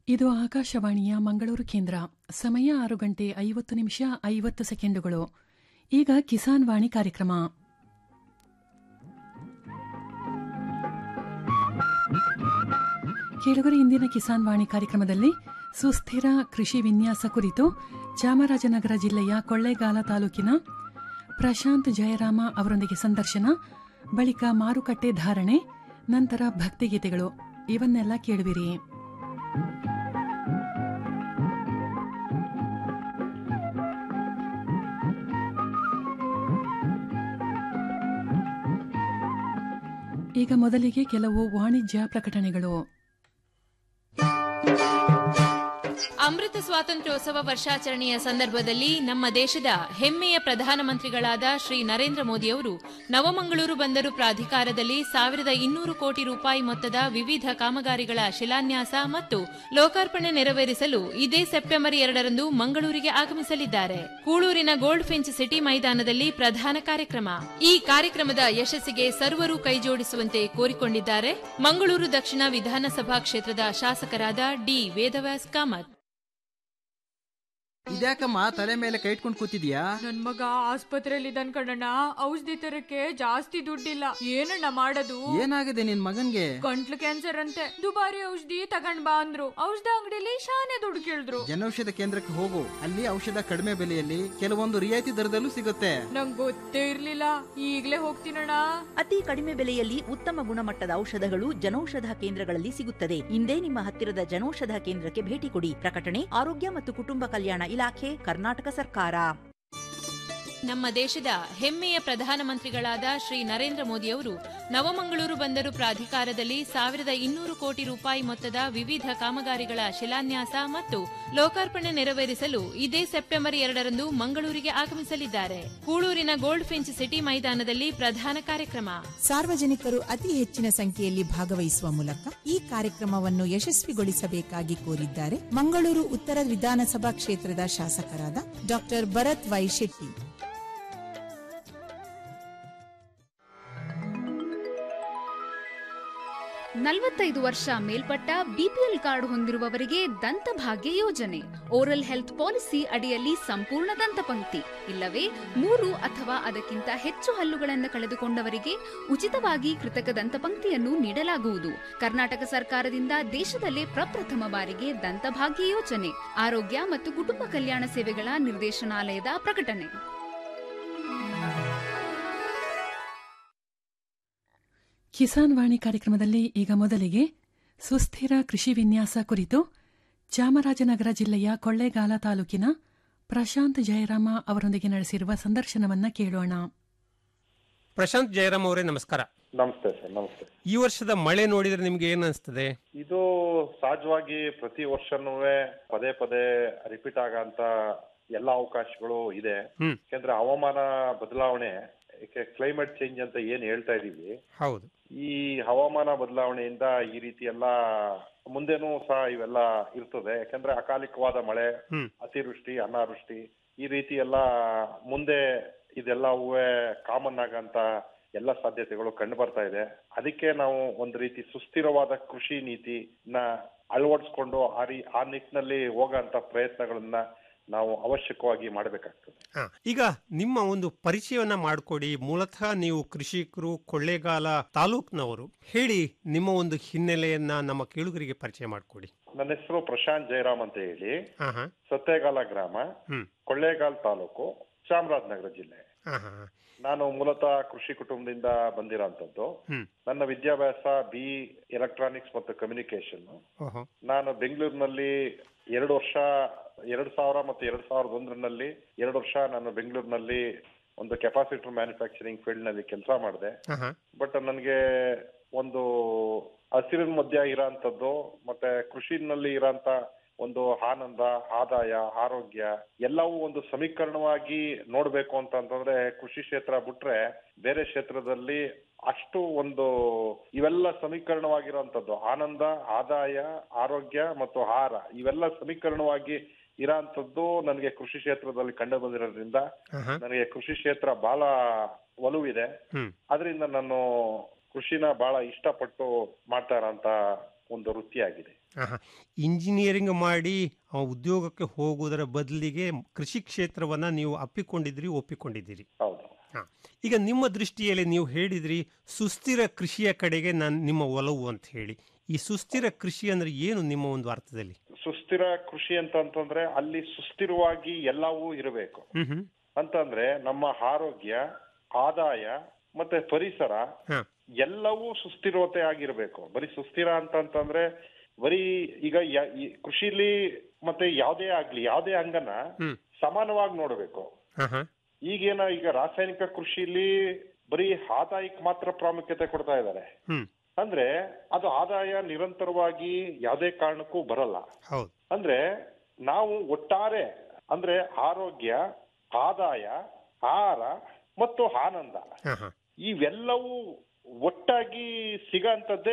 ಇದು ಆಕಾಶವಾಣಿಯ ಮಂಗಳೂರು ಕೇಂದ್ರ ಸಮಯ ಆರು ಗಂಟೆ ಐವತ್ತು ನಿಮಿಷ ಐವತ್ತು ಸೆಕೆಂಡುಗಳು ಈಗ ಕಿಸಾನ್ ವಾಣಿ ಕಾರ್ಯಕ್ರಮ ಕೇಳುಗರ ಇಂದಿನ ಕಿಸಾನ್ ವಾಣಿ ಕಾರ್ಯಕ್ರಮದಲ್ಲಿ ಸುಸ್ಥಿರ ಕೃಷಿ ವಿನ್ಯಾಸ ಕುರಿತು ಚಾಮರಾಜನಗರ ಜಿಲ್ಲೆಯ ಕೊಳ್ಳೇಗಾಲ ತಾಲೂಕಿನ ಪ್ರಶಾಂತ್ ಜಯರಾಮ ಅವರೊಂದಿಗೆ ಸಂದರ್ಶನ ಬಳಿಕ ಮಾರುಕಟ್ಟೆ ಧಾರಣೆ ನಂತರ ಭಕ್ತಿಗೀತೆಗಳು ಇವನ್ನೆಲ್ಲ ಕೇಳುವಿರಿ ಈಗ ಮೊದಲಿಗೆ ಕೆಲವು ವಾಣಿಜ್ಯ ಪ್ರಕಟಣೆಗಳು ಅಮೃತ ಸ್ವಾತಂತ್ರ್ಯೋತ್ಸವ ವರ್ಷಾಚರಣೆಯ ಸಂದರ್ಭದಲ್ಲಿ ನಮ್ಮ ದೇಶದ ಹೆಮ್ಮೆಯ ಪ್ರಧಾನಮಂತ್ರಿಗಳಾದ ಶ್ರೀ ನರೇಂದ್ರ ಮೋದಿಯವರು ನವಮಂಗಳೂರು ಬಂದರು ಪ್ರಾಧಿಕಾರದಲ್ಲಿ ಸಾವಿರದ ಇನ್ನೂರು ಕೋಟಿ ರೂಪಾಯಿ ಮೊತ್ತದ ವಿವಿಧ ಕಾಮಗಾರಿಗಳ ಶಿಲಾನ್ಯಾಸ ಮತ್ತು ಲೋಕಾರ್ಪಣೆ ನೆರವೇರಿಸಲು ಇದೇ ಸೆಪ್ಟೆಂಬರ್ ಎರಡರಂದು ಮಂಗಳೂರಿಗೆ ಆಗಮಿಸಲಿದ್ದಾರೆ ಕೂಳೂರಿನ ಗೋಲ್ಡ್ ಫಿಂಚ್ ಸಿಟಿ ಮೈದಾನದಲ್ಲಿ ಪ್ರಧಾನ ಕಾರ್ಯಕ್ರಮ ಈ ಕಾರ್ಯಕ್ರಮದ ಯಶಸ್ಸಿಗೆ ಸರ್ವರು ಕೈಜೋಡಿಸುವಂತೆ ಕೋರಿಕೊಂಡಿದ್ದಾರೆ ಮಂಗಳೂರು ದಕ್ಷಿಣ ವಿಧಾನಸಭಾ ಕ್ಷೇತ್ರದ ಶಾಸಕರಾದ ಡಿ ವೇದವ್ಯಾಸ್ ಕಾಮತ್ ಇದ್ಯಾಕಮ್ಮ ತಲೆ ಮೇಲೆ ಕೈ ಇಟ್ಕೊಂಡು ಕೂತಿದ್ಯಾ ನನ್ ಮಗ ಆಸ್ಪತ್ರೆಯಲ್ಲಿ ಇದ್ದಾನ್ ಕಣಣ್ಣ ಔಷಧಿ ತರಕ್ಕೆ ಜಾಸ್ತಿ ದುಡ್ಡಿಲ್ಲ ಏನಣ್ಣ ಮಾಡೋದು ಏನಾಗಿದೆ ನಿನ್ ಮಗನ್ಗೆ ಗಂಟ್ಲು ಕ್ಯಾನ್ಸರ್ ಅಂತೆ ದುಬಾರಿ ಔಷಧಿ ತಗೊಂಡ್ ಬಾ ಅಂದ್ರು ಔಷಧ ಅಂಗಡಿಲಿ ಶಾನೆ ದುಡ್ಡು ಕೇಳಿದ್ರು ಜನೌಷಧ ಕೇಂದ್ರಕ್ಕೆ ಹೋಗು ಅಲ್ಲಿ ಔಷಧ ಕಡಿಮೆ ಬೆಲೆಯಲ್ಲಿ ಕೆಲವೊಂದು ರಿಯಾಯಿತಿ ದರದಲ್ಲೂ ಸಿಗುತ್ತೆ ನಂಗ್ ಗೊತ್ತೇ ಇರ್ಲಿಲ್ಲ ಈಗ್ಲೇ ಹೋಗ್ತೀನಣ್ಣ ಅತಿ ಕಡಿಮೆ ಬೆಲೆಯಲ್ಲಿ ಉತ್ತಮ ಗುಣಮಟ್ಟದ ಔಷಧಗಳು ಜನೌಷಧ ಕೇಂದ್ರಗಳಲ್ಲಿ ಸಿಗುತ್ತದೆ ಇಂದೇ ನಿಮ್ಮ ಹತ್ತಿರದ ಜನೌಷಧ ಕೇಂದ್ರಕ್ಕೆ ಭೇಟಿ ಕೊಡಿ ಪ್ರಕಟಣೆ ಆರೋಗ್ಯ ಮತ್ತು ಕುಟುಂಬ ಕಲ್ಯಾಣ ಇಲಾಖೆ ಕರ್ನಾಟಕ ಸರ್ಕಾರ ನಮ್ಮ ದೇಶದ ಹೆಮ್ಮೆಯ ಪ್ರಧಾನಮಂತ್ರಿಗಳಾದ ಶ್ರೀ ನರೇಂದ್ರ ಮೋದಿಯವರು ನವಮಂಗಳೂರು ಬಂದರು ಪ್ರಾಧಿಕಾರದಲ್ಲಿ ಸಾವಿರದ ಇನ್ನೂರು ಕೋಟಿ ರೂಪಾಯಿ ಮೊತ್ತದ ವಿವಿಧ ಕಾಮಗಾರಿಗಳ ಶಿಲಾನ್ಯಾಸ ಮತ್ತು ಲೋಕಾರ್ಪಣೆ ನೆರವೇರಿಸಲು ಇದೇ ಸೆಪ್ಟೆಂಬರ್ ಎರಡರಂದು ಮಂಗಳೂರಿಗೆ ಆಗಮಿಸಲಿದ್ದಾರೆ ಕೂಳೂರಿನ ಗೋಲ್ಡ್ ಫಿಂಚ್ ಸಿಟಿ ಮೈದಾನದಲ್ಲಿ ಪ್ರಧಾನ ಕಾರ್ಯಕ್ರಮ ಸಾರ್ವಜನಿಕರು ಅತಿ ಹೆಚ್ಚಿನ ಸಂಖ್ಯೆಯಲ್ಲಿ ಭಾಗವಹಿಸುವ ಮೂಲಕ ಈ ಕಾರ್ಯಕ್ರಮವನ್ನು ಯಶಸ್ವಿಗೊಳಿಸಬೇಕಾಗಿ ಕೋರಿದ್ದಾರೆ ಮಂಗಳೂರು ಉತ್ತರ ವಿಧಾನಸಭಾ ಕ್ಷೇತ್ರದ ಶಾಸಕರಾದ ಡಾಕ್ಟರ್ ಭರತ್ ವೈ ಶೆಟ್ಟಿ ನಲವತ್ತೈದು ವರ್ಷ ಮೇಲ್ಪಟ್ಟ ಬಿಪಿಎಲ್ ಕಾರ್ಡ್ ಹೊಂದಿರುವವರಿಗೆ ದಂತಭಾಗ್ಯ ಯೋಜನೆ ಓರಲ್ ಹೆಲ್ತ್ ಪಾಲಿಸಿ ಅಡಿಯಲ್ಲಿ ಸಂಪೂರ್ಣ ದಂತಪಂಕ್ತಿ ಇಲ್ಲವೇ ಮೂರು ಅಥವಾ ಅದಕ್ಕಿಂತ ಹೆಚ್ಚು ಹಲ್ಲುಗಳನ್ನು ಕಳೆದುಕೊಂಡವರಿಗೆ ಉಚಿತವಾಗಿ ಕೃತಕ ದಂತಪಂಕ್ತಿಯನ್ನು ನೀಡಲಾಗುವುದು ಕರ್ನಾಟಕ ಸರ್ಕಾರದಿಂದ ದೇಶದಲ್ಲೇ ಪ್ರಪ್ರಥಮ ಬಾರಿಗೆ ದಂತಭಾಗ್ಯ ಯೋಜನೆ ಆರೋಗ್ಯ ಮತ್ತು ಕುಟುಂಬ ಕಲ್ಯಾಣ ಸೇವೆಗಳ ನಿರ್ದೇಶನಾಲಯದ ಪ್ರಕಟಣೆ ಕಿಸಾನ್ ವಾಣಿ ಕಾರ್ಯಕ್ರಮದಲ್ಲಿ ಈಗ ಮೊದಲಿಗೆ ಸುಸ್ಥಿರ ಕೃಷಿ ವಿನ್ಯಾಸ ಕುರಿತು ಚಾಮರಾಜನಗರ ಜಿಲ್ಲೆಯ ಕೊಳ್ಳೇಗಾಲ ತಾಲೂಕಿನ ಪ್ರಶಾಂತ್ ಜಯರಾಮ ಅವರೊಂದಿಗೆ ನಡೆಸಿರುವ ಸಂದರ್ಶನವನ್ನ ಕೇಳೋಣ ಪ್ರಶಾಂತ್ ಜಯರಾಮ್ ಅವರೇ ನಮಸ್ಕಾರ ನಮಸ್ತೆ ಸರ್ ನಮಸ್ತೆ ಈ ವರ್ಷದ ಮಳೆ ನೋಡಿದ್ರೆ ನಿಮ್ಗೆ ಏನ್ ಅನಿಸ್ತದೆ ಇದು ಸಹಜವಾಗಿ ಪ್ರತಿ ವರ್ಷನೂ ಪದೇ ಪದೇ ರಿಪೀಟ್ ಆಗಂತ ಎಲ್ಲಾ ಅವಕಾಶಗಳು ಇದೆ ಹ್ಮ್. ಯಾಕಂದ್ರೆ ಹವಾಮಾನ ಬದಲಾವಣೆ ಕ್ಲೈಮೇಟ್ ಚೇಂಜ್ ಅಂತ ಏನ್ ಹೇಳ್ತಾ ಇದೀವಿ ಹೌದು ಈ ಹವಾಮಾನ ಬದಲಾವಣೆಯಿಂದ ಈ ರೀತಿ ಎಲ್ಲ ಮುಂದೆನೂ ಸಹ ಇವೆಲ್ಲ ಇರ್ತದೆ ಯಾಕಂದ್ರೆ ಅಕಾಲಿಕವಾದ ಮಳೆ ಹ್ಮ್. ಅತಿವೃಷ್ಟಿ ಅನಾವೃಷ್ಟಿ ಈ ರೀತಿ ಎಲ್ಲ ಮುಂದೆ ಇದೆಲ್ಲವೂ ಕಾಮನ್ ಆಗಂತ ಎಲ್ಲ ಸಾಧ್ಯತೆಗಳು ಕಂಡು ಬರ್ತಾ ಇದೆ ಅದಕ್ಕೆ ನಾವು ಒಂದು ರೀತಿ ಸುಸ್ಥಿರವಾದ ಕೃಷಿ ನೀತಿನ ಅಳವಡಿಸ್ಕೊಂಡು ಆ ರೀ ಆ ನಿಟ್ಟಿನಲ್ಲಿ ಹೋಗಂತ ಪ್ರಯತ್ನಗಳನ್ನ ನಾವು ಅವಶ್ಯಕವಾಗಿ ಮಾಡಬೇಕಾಗ್ತದೆ ಹಾ, ಈಗ ನಿಮ್ಮ ಒಂದು ಪರಿಚಯವನ್ನ ಮಾಡಿಕೊಡಿ ಮೂಲತಃ ನೀವು ಕೃಷಿಕರು ಕೊಳ್ಳೇಗಾಲ ತಾಲೂಕ್ನವರು ಹೇಳಿ ನಿಮ್ಮ ಒಂದು ಹಿನ್ನೆಲೆಯನ್ನ ನಮ್ಮ ಕೇಳುಗರಿಗೆ ಪರಿಚಯ ಮಾಡಿಕೊಡಿ ನನ್ನ ಹೆಸರು ಪ್ರಶಾಂತ್ ಜಯರಾಮ್ ಅಂತ ಹೇಳಿ ಹಾ ಹಾ ಸತ್ತೇಗಾಲ ಗ್ರಾಮ ಹ್ಮ್ ಕೊಳ್ಳೇಗಾಲ್ ತಾಲೂಕು ಚಾಮರಾಜನಗರ ಜಿಲ್ಲೆ ಹಾ ಹಾ ನಾನು ಮೂಲತಃ ಕೃಷಿ ಕುಟುಂಬದಿಂದ ಬಂದಿರೋಂಥದ್ದು ಹ್ಮ್ ನನ್ನ ವಿದ್ಯಾಭ್ಯಾಸ ಬಿ ಎಲೆಕ್ಟ್ರಾನಿಕ್ಸ್ ಮತ್ತು ಕಮ್ಯುನಿಕೇಶನ್ ಓಹೋ ನಾನು ಬೆಂಗಳೂರಿನಲ್ಲಿ ಎರಡು ವರ್ಷ ಎರಡ್ ಸಾವಿರ ಮತ್ತು ಎರಡ್ ಸಾವಿರದ ಒಂದರಲ್ಲಿ ಎರಡು ವರ್ಷ ನಾನು ಬೆಂಗಳೂರಿನಲ್ಲಿ ಒಂದು ಕೆಪಾಸಿಟರ್ ಮ್ಯಾನುಫ್ಯಾಕ್ಚರಿಂಗ್ ಫೀಲ್ಡ್ ನಲ್ಲಿ ಕೆಲಸ ಮಾಡಿದೆ ಹಾ ಹಾ ಬಟ್ ನನಗೆ ಒಂದು ಹಸಿರಿನ ಮಧ್ಯ ಇರೋಂಥದ್ದು ಮತ್ತೆ ಕೃಷಿನಲ್ಲಿ ಇರೋಂತ ಒಂದು ಆನಂದ ಆದಾಯ ಆರೋಗ್ಯ ಎಲ್ಲವೂ ಒಂದು ಸಮೀಕರಣವಾಗಿ ನೋಡ್ಬೇಕು ಅಂತ ಅಂತಂದ್ರೆ ಕೃಷಿ ಕ್ಷೇತ್ರ ಬಿಟ್ರೆ ಬೇರೆ ಕ್ಷೇತ್ರದಲ್ಲಿ ಅಷ್ಟು ಒಂದು ಇವೆಲ್ಲ ಸಮೀಕರಣವಾಗಿರುವಂತದ್ದು ಆನಂದ ಆದಾಯ ಆರೋಗ್ಯ ಮತ್ತು ಆಹಾರ ಇವೆಲ್ಲ ಸಮೀಕರಣವಾಗಿ ಇರೋಂಥದ್ದು ನನಗೆ ಕೃಷಿ ಕ್ಷೇತ್ರದಲ್ಲಿ ಕಂಡು ಬಂದಿರೋದ್ರಿಂದ ಹಾ ಹಾ ನನಗೆ ಕೃಷಿ ಕ್ಷೇತ್ರ ಬಹಳ ಒಲವಿದೆ ಹ್ಮ್ ಅದರಿಂದ ನಾನು ಕೃಷಿನ ಬಹಳ ಇಷ್ಟಪಟ್ಟು ಮಾಡ್ತಾ ಇರೋಂತ ಒಂದು ವೃತ್ತಿಯಾಗಿದೆ ಆಹಾ. ಇಂಜಿನಿಯರಿಂಗ್ ಮಾಡಿ ಆ ಉದ್ಯೋಗಕ್ಕೆ ಹೋಗುವುದರ ಬದಲಿಗೆ ಕೃಷಿ ಕ್ಷೇತ್ರವನ್ನ ನೀವು ಅಪ್ಪಿಕೊಂಡಿದ್ರಿ ಒಪ್ಪಿಕೊಂಡಿದ್ದೀರಿ ಹೌದು ಹಾ. ಈಗ ನಿಮ್ಮ ದೃಷ್ಟಿಯಲ್ಲಿ ನೀವು ಹೇಳಿದ್ರಿ ಸುಸ್ಥಿರ ಕೃಷಿಯ ಕಡೆಗೆ ನಾನು ನಿಮ್ಮ ಒಲವು ಅಂತ ಹೇಳಿ ಈ ಸುಸ್ಥಿರ ಕೃಷಿ ಅಂದ್ರೆ ಏನು ನಿಮ್ಮ ಒಂದು ಅರ್ಥದಲ್ಲಿ ಸುಸ್ಥಿರ ಕೃಷಿ ಅಂತ ಅಂತಂದ್ರೆ ಅಲ್ಲಿ ಸುಸ್ಥಿರವಾಗಿ ಎಲ್ಲವೂ ಇರಬೇಕು ಹ್ಮ್ ಹ್ಮ್ ಅಂತಂದ್ರೆ ನಮ್ಮ ಆರೋಗ್ಯ ಆದಾಯ ಮತ್ತೆ ಪರಿಸರ ಹಾ. ಎಲ್ಲವೂ ಸುಸ್ಥಿರತೆ ಆಗಿರ್ಬೇಕು ಬರೀ ಸುಸ್ಥಿರ ಅಂತ ಅಂತಂದ್ರೆ ಬರೀ ಈಗ ಯ- ಈ ಕೃಷಿಲಿ ಮತ್ತೆ ಯಾವ್ದೇ ಆಗ್ಲಿ ಯಾವ್ದೇ ಅಂಗನ ಹ್ಮ್. ಸಮಾನವಾಗಿ ನೋಡ್ಬೇಕು ಹಾ ಹಾ ಈಗೇನ ಈಗ ರಾಸಾಯನಿಕ ಕೃಷಿಲಿ ಬರೀ ಆದಾಯಕ್ಕೆ ಮಾತ್ರ ಪ್ರಾಮುಖ್ಯತೆ ಕೊಡ್ತಾ ಇದ್ದಾರೆ ಹ್ಮ್ ಅಂದ್ರೆ ಅದು ಆದಾಯ ನಿರಂತರವಾಗಿ ಯಾವುದೇ ಕಾರಣಕ್ಕೂ ಬರಲ್ಲ ಹೌದು ಅಂದ್ರೆ ನಾವು ಒಟ್ಟಾರೆ ಅಂದ್ರೆ ಆರೋಗ್ಯ ಆದಾಯ ಆಹಾರ ಮತ್ತು ಆನಂದ ಹಾ ಹಾ ಇವೆಲ್ಲವೂ ಒಟ್ಟಾಗಿ ಸಿಗಂತದ್ದೇ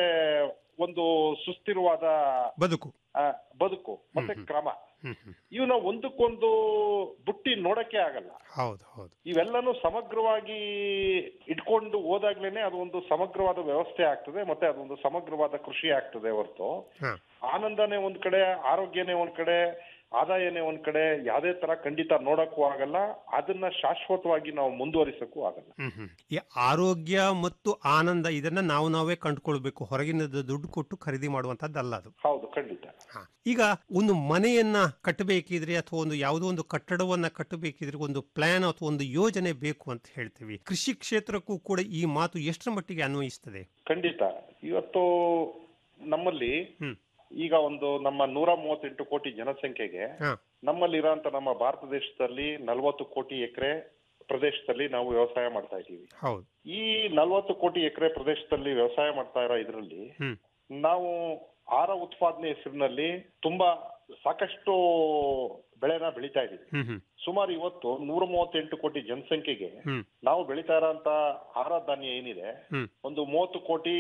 ಒಂದು ಸುಸ್ಥಿರವಾದ ಬದುಕು ಆ, ಬದುಕು ಮತ್ತೆ ಕ್ರಮ ಹ್ಮ್ ಹ್ಮ್ ಇವನ್ನ ಒಂದಕ್ಕೊಂದು ಬುಟ್ಟಿ ನೋಡಕ್ಕೆ ಆಗಲ್ಲ ಹೌದು ಹೌದು ಇವೆಲ್ಲನೂ ಸಮಗ್ರವಾಗಿ ಇಟ್ಕೊಂಡು ಹೋದಾಗ್ಲೇನೆ ಅದು ಒಂದು ಸಮಗ್ರವಾದ ವ್ಯವಸ್ಥೆ ಆಗ್ತದೆ ಮತ್ತೆ ಅದೊಂದು ಸಮಗ್ರವಾದ ಕೃಷಿ ಆಗ್ತದೆ ಹೊರತು ಹಾ ಆನಂದನೇ ಒಂದ್ ಕಡೆ ಆರೋಗ್ಯನೇ ಒಂದ್ ಕಡೆ ಆದಾಯನೇ ಒಂದ್ ಕಡೆ ಯಾವ್ದೇ ತರ ಖಂಡಿತ ನೋಡಕ್ಕೂ ಆಗಲ್ಲ ಅದನ್ನ ಶಾಶ್ವತವಾಗಿ ನಾವು ಮುಂದುವರಿಸಕ್ಕೂ ಆಗಲ್ಲ ಹ್ಮ್ ಹ್ಮ್ ಈ ಆರೋಗ್ಯ ಮತ್ತು ಆನಂದ ಇದನ್ನ ನಾವು ನಾವೇ ಕಂಡುಕೊಳ್ಬೇಕು ಹೊರಗಿನ ದುಡ್ಡು ಕೊಟ್ಟು ಖರೀದಿ ಮಾಡುವಂತದ್ದಲ್ಲ ಅದು ಹೌದು ಖಂಡಿತ ಹಾ. ಈಗ ಒಂದು ಮನೆಯನ್ನ ಕಟ್ಟಬೇಕಿದ್ರೆ ಅಥವಾ ಒಂದು ಯಾವುದೋ ಒಂದು ಕಟ್ಟಡವನ್ನ ಕಟ್ಟಬೇಕಿದ್ರೆ ಒಂದು ಪ್ಲಾನ್ ಅಥವಾ ಒಂದು ಯೋಜನೆ ಬೇಕು ಅಂತ ಹೇಳ್ತೀವಿ ಕೃಷಿ ಕ್ಷೇತ್ರಕ್ಕೂ ಕೂಡ ಈ ಮಾತು ಎಷ್ಟರ ಮಟ್ಟಿಗೆ ಅನ್ವಯಿಸ್ತದೆ ಖಂಡಿತ ಇವತ್ತು ನಮ್ಮಲ್ಲಿ ಹ್ಮ್. ಈಗ ಒಂದು ನಮ್ಮ ನೂರ ಮೂವತ್ತೆಂಟು ಕೋಟಿ ಜನಸಂಖ್ಯೆಗೆ ಹಾ. ನಮ್ಮಲ್ಲಿರೋಂತ ನಮ್ಮ ಭಾರತ ದೇಶದಲ್ಲಿ ನಲವತ್ತು ಕೋಟಿ ಎಕರೆ ಪ್ರದೇಶದಲ್ಲಿ ನಾವು ವ್ಯವಸಾಯ ಮಾಡ್ತಾ ಇದ್ದೀವಿ ಹೌದು ಈ ನಲವತ್ತು ಕೋಟಿ ಎಕರೆ ಪ್ರದೇಶದಲ್ಲಿ ವ್ಯವಸಾಯ ಮಾಡ್ತಾ ಇರೋ ಇದರಲ್ಲಿ ಹ್ಮ್. ನಾವು ಆಹಾರ ಉತ್ಪಾದನೆ ಹೆಸರಿನಲ್ಲಿ ತುಂಬಾ ಸಾಕಷ್ಟು ಬೆಳೆನ ಬೆಳಿತಾ ಇದೀವಿ ಹ್ಮ್ ಹ್ಮ್ ಸುಮಾರು ಇವತ್ತು ನೂರ ಮೂವತ್ತೆಂಟು ಕೋಟಿ ಜನಸಂಖ್ಯೆಗೆ ಹ್ಮ್ ನಾವು ಬೆಳಿತಾ ಇರೋಂತ ಆಹಾರ ಧಾನ್ಯ ಏನಿದೆ ಹ್ಮ್. ಒಂದು ಮೂವತ್ತು ಕೋಟಿ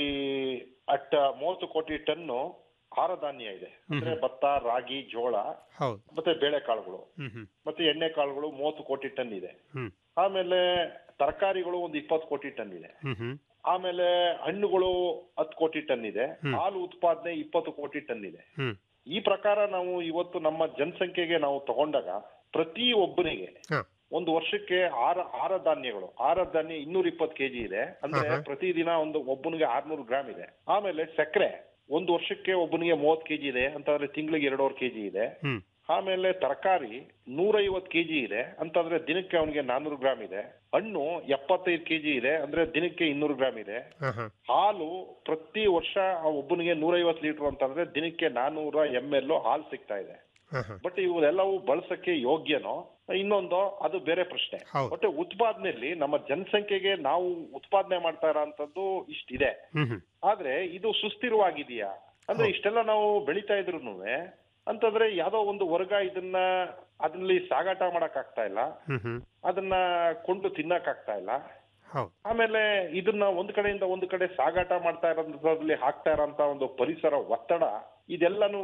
ಅಟ್ಟ ಮೂವತ್ತು ಕೋಟಿ ಟನ್ನು ಆಹಾರ ಧಾನ್ಯ ಇದೆ ಅಂದ್ರೆ ಭತ್ತ ರಾಗಿ ಜೋಳ ಹೌದು ಮತ್ತೆ ಬೇಳೆಕಾಳುಗಳು ಹ್ಮ್ ಹ್ಮ್ ಮತ್ತೆ ಎಣ್ಣೆ ಕಾಳುಗಳು ಮೂವತ್ತು ಕೋಟಿ ಟನ್ ಇದೆ ಹ್ಮ್ ಆಮೇಲೆ ತರಕಾರಿಗಳು ಒಂದು ಇಪ್ಪತ್ತು ಕೋಟಿ ಟನ್ ಇದೆ ಹ್ಮ್ ಹ್ಮ್ ಆಮೇಲೆ ಹಣ್ಣುಗಳು ಹತ್ತು ಕೋಟಿ ಟನ್ ಇದೆ ಹ್ಮ್. ಹಾಲು ಉತ್ಪಾದನೆ ಇಪ್ಪತ್ತು ಕೋಟಿ ಟನ್ ಇದೆ ಹ್ಮ್ ಈ ಪ್ರಕಾರ ನಾವು ಇವತ್ತು ನಮ್ಮ ಜನಸಂಖ್ಯೆಗೆ ನಾವು ತಗೊಂಡಾಗ ಪ್ರತಿ ಒಬ್ಬನಿಗೆ ಹಾ. ಒಂದು ವರ್ಷಕ್ಕೆ ಆರ ಆಹಾರ ಧಾನ್ಯಗಳು ಆಹಾರ ಧಾನ್ಯ ಇನ್ನೂರ ಇಪ್ಪತ್ತು ಕೆಜಿ ಇದೆ ಅಂದ್ರೆ ಆಹಾ. ಪ್ರತಿದಿನ ಒಂದು ಒಬ್ಬನಿಗೆ ಆರ್ನೂರು ಗ್ರಾಮ್ ಇದೆ ಆಮೇಲೆ ಸಕ್ಕರೆ ಒಂದು ವರ್ಷಕ್ಕೆ ಒಬ್ಬನಿಗೆ ಮೂವತ್ತು ಕೆಜಿ ಇದೆ ಅಂತಂದ್ರೆ ತಿಂಗಳಿಗೆ ಎರಡೂವರೆ ಕೆಜಿ ಇದೆ ಹ್ಮ್ ಆಮೇಲೆ ತರಕಾರಿ ನೂರೈವತ್ತು ಕೆಜಿ ಇದೆ ಅಂತಂದ್ರೆ ದಿನಕ್ಕೆ ಅವನಿಗೆ ನಾನ್ನೂರು ಗ್ರಾಮ್ ಇದೆ ಹಣ್ಣು ಎಪ್ಪತ್ತೈದು ಕೆಜಿ ಇದೆ ಅಂದ್ರೆ ದಿನಕ್ಕೆ ಇನ್ನೂರು ಗ್ರಾಮ್ ಇದೆ ಹಾ ಹಾ ಹಾಲು ಪ್ರತಿ ವರ್ಷ ಆ ಒಬ್ಬನಿಗೆ ನೂರೈವತ್ತು ಲೀಟರ್ ಅಂತಂದ್ರೆ ದಿನಕ್ಕೆ ನಾನೂರ ಎಂ ಎಲ್ ಹಾಲು ಸಿಗ್ತಾ ಇದೆ ಹಾ ಹಾ ಬಟ್ ಇವೆಲ್ಲವೂ ಬಳಸಕ್ಕೆ ಯೋಗ್ಯನೋ ಇನ್ನೊಂದು ಅದು ಬೇರೆ ಪ್ರಶ್ನೆ ಹೌದು. ಬಟ್ ಉತ್ಪಾದನೆಯಲ್ಲಿ ನಮ್ಮ ಜನಸಂಖ್ಯೆಗೆ ನಾವು ಉತ್ಪಾದನೆ ಮಾಡ್ತಾ ಇರೋಂಥದ್ದು ಇಷ್ಟಿದೆ ಹ್ಮ್ ಹ್ಮ್ ಆದ್ರೆ ಇದು ಸುಸ್ಥಿರವಾಗಿದೆಯಾ ಅಂದ್ರೆ ಇಷ್ಟೆಲ್ಲ ನಾವು ಬೆಳಿತಾ ಇದ್ರು ಅಂತಂದ್ರೆ ಯಾವ್ದೋ ಒಂದು ವರ್ಗ ಇದನ್ನ ಅದ್ರಲ್ಲಿ ಸಾಗಾಟ ಮಾಡಕ್ ಆಗ್ತಾ ಇಲ್ಲ ಹ್ಮ್ ಹ್ಮ್ ಅದನ್ನ ಕೊಂಡು ತಿನ್ನಕ್ ಆಗ್ತಾ ಇಲ್ಲ ಹೌದು ಆಮೇಲೆ ಇದನ್ನ ಒಂದ್ ಕಡೆಯಿಂದ ಒಂದ್ ಕಡೆ ಸಾಗಾಟ ಮಾಡ್ತಾ ಇರೋದ್ರಲ್ಲಿ ಹಾಕ್ತಾ ಇರೋಂತ ಒಂದು ಪರಿಸರ ಒತ್ತಡ ಇದೆಲ್ಲನೂ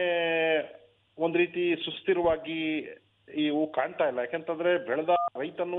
ಒಂದ್ ರೀತಿ ಸುಸ್ಥಿರವಾಗಿ ಇವು ಕಾಣ್ತಾ ಇಲ್ಲ ಯಾಕಂತಂದ್ರೆ ಬೆಳೆದ ರೈತನೂ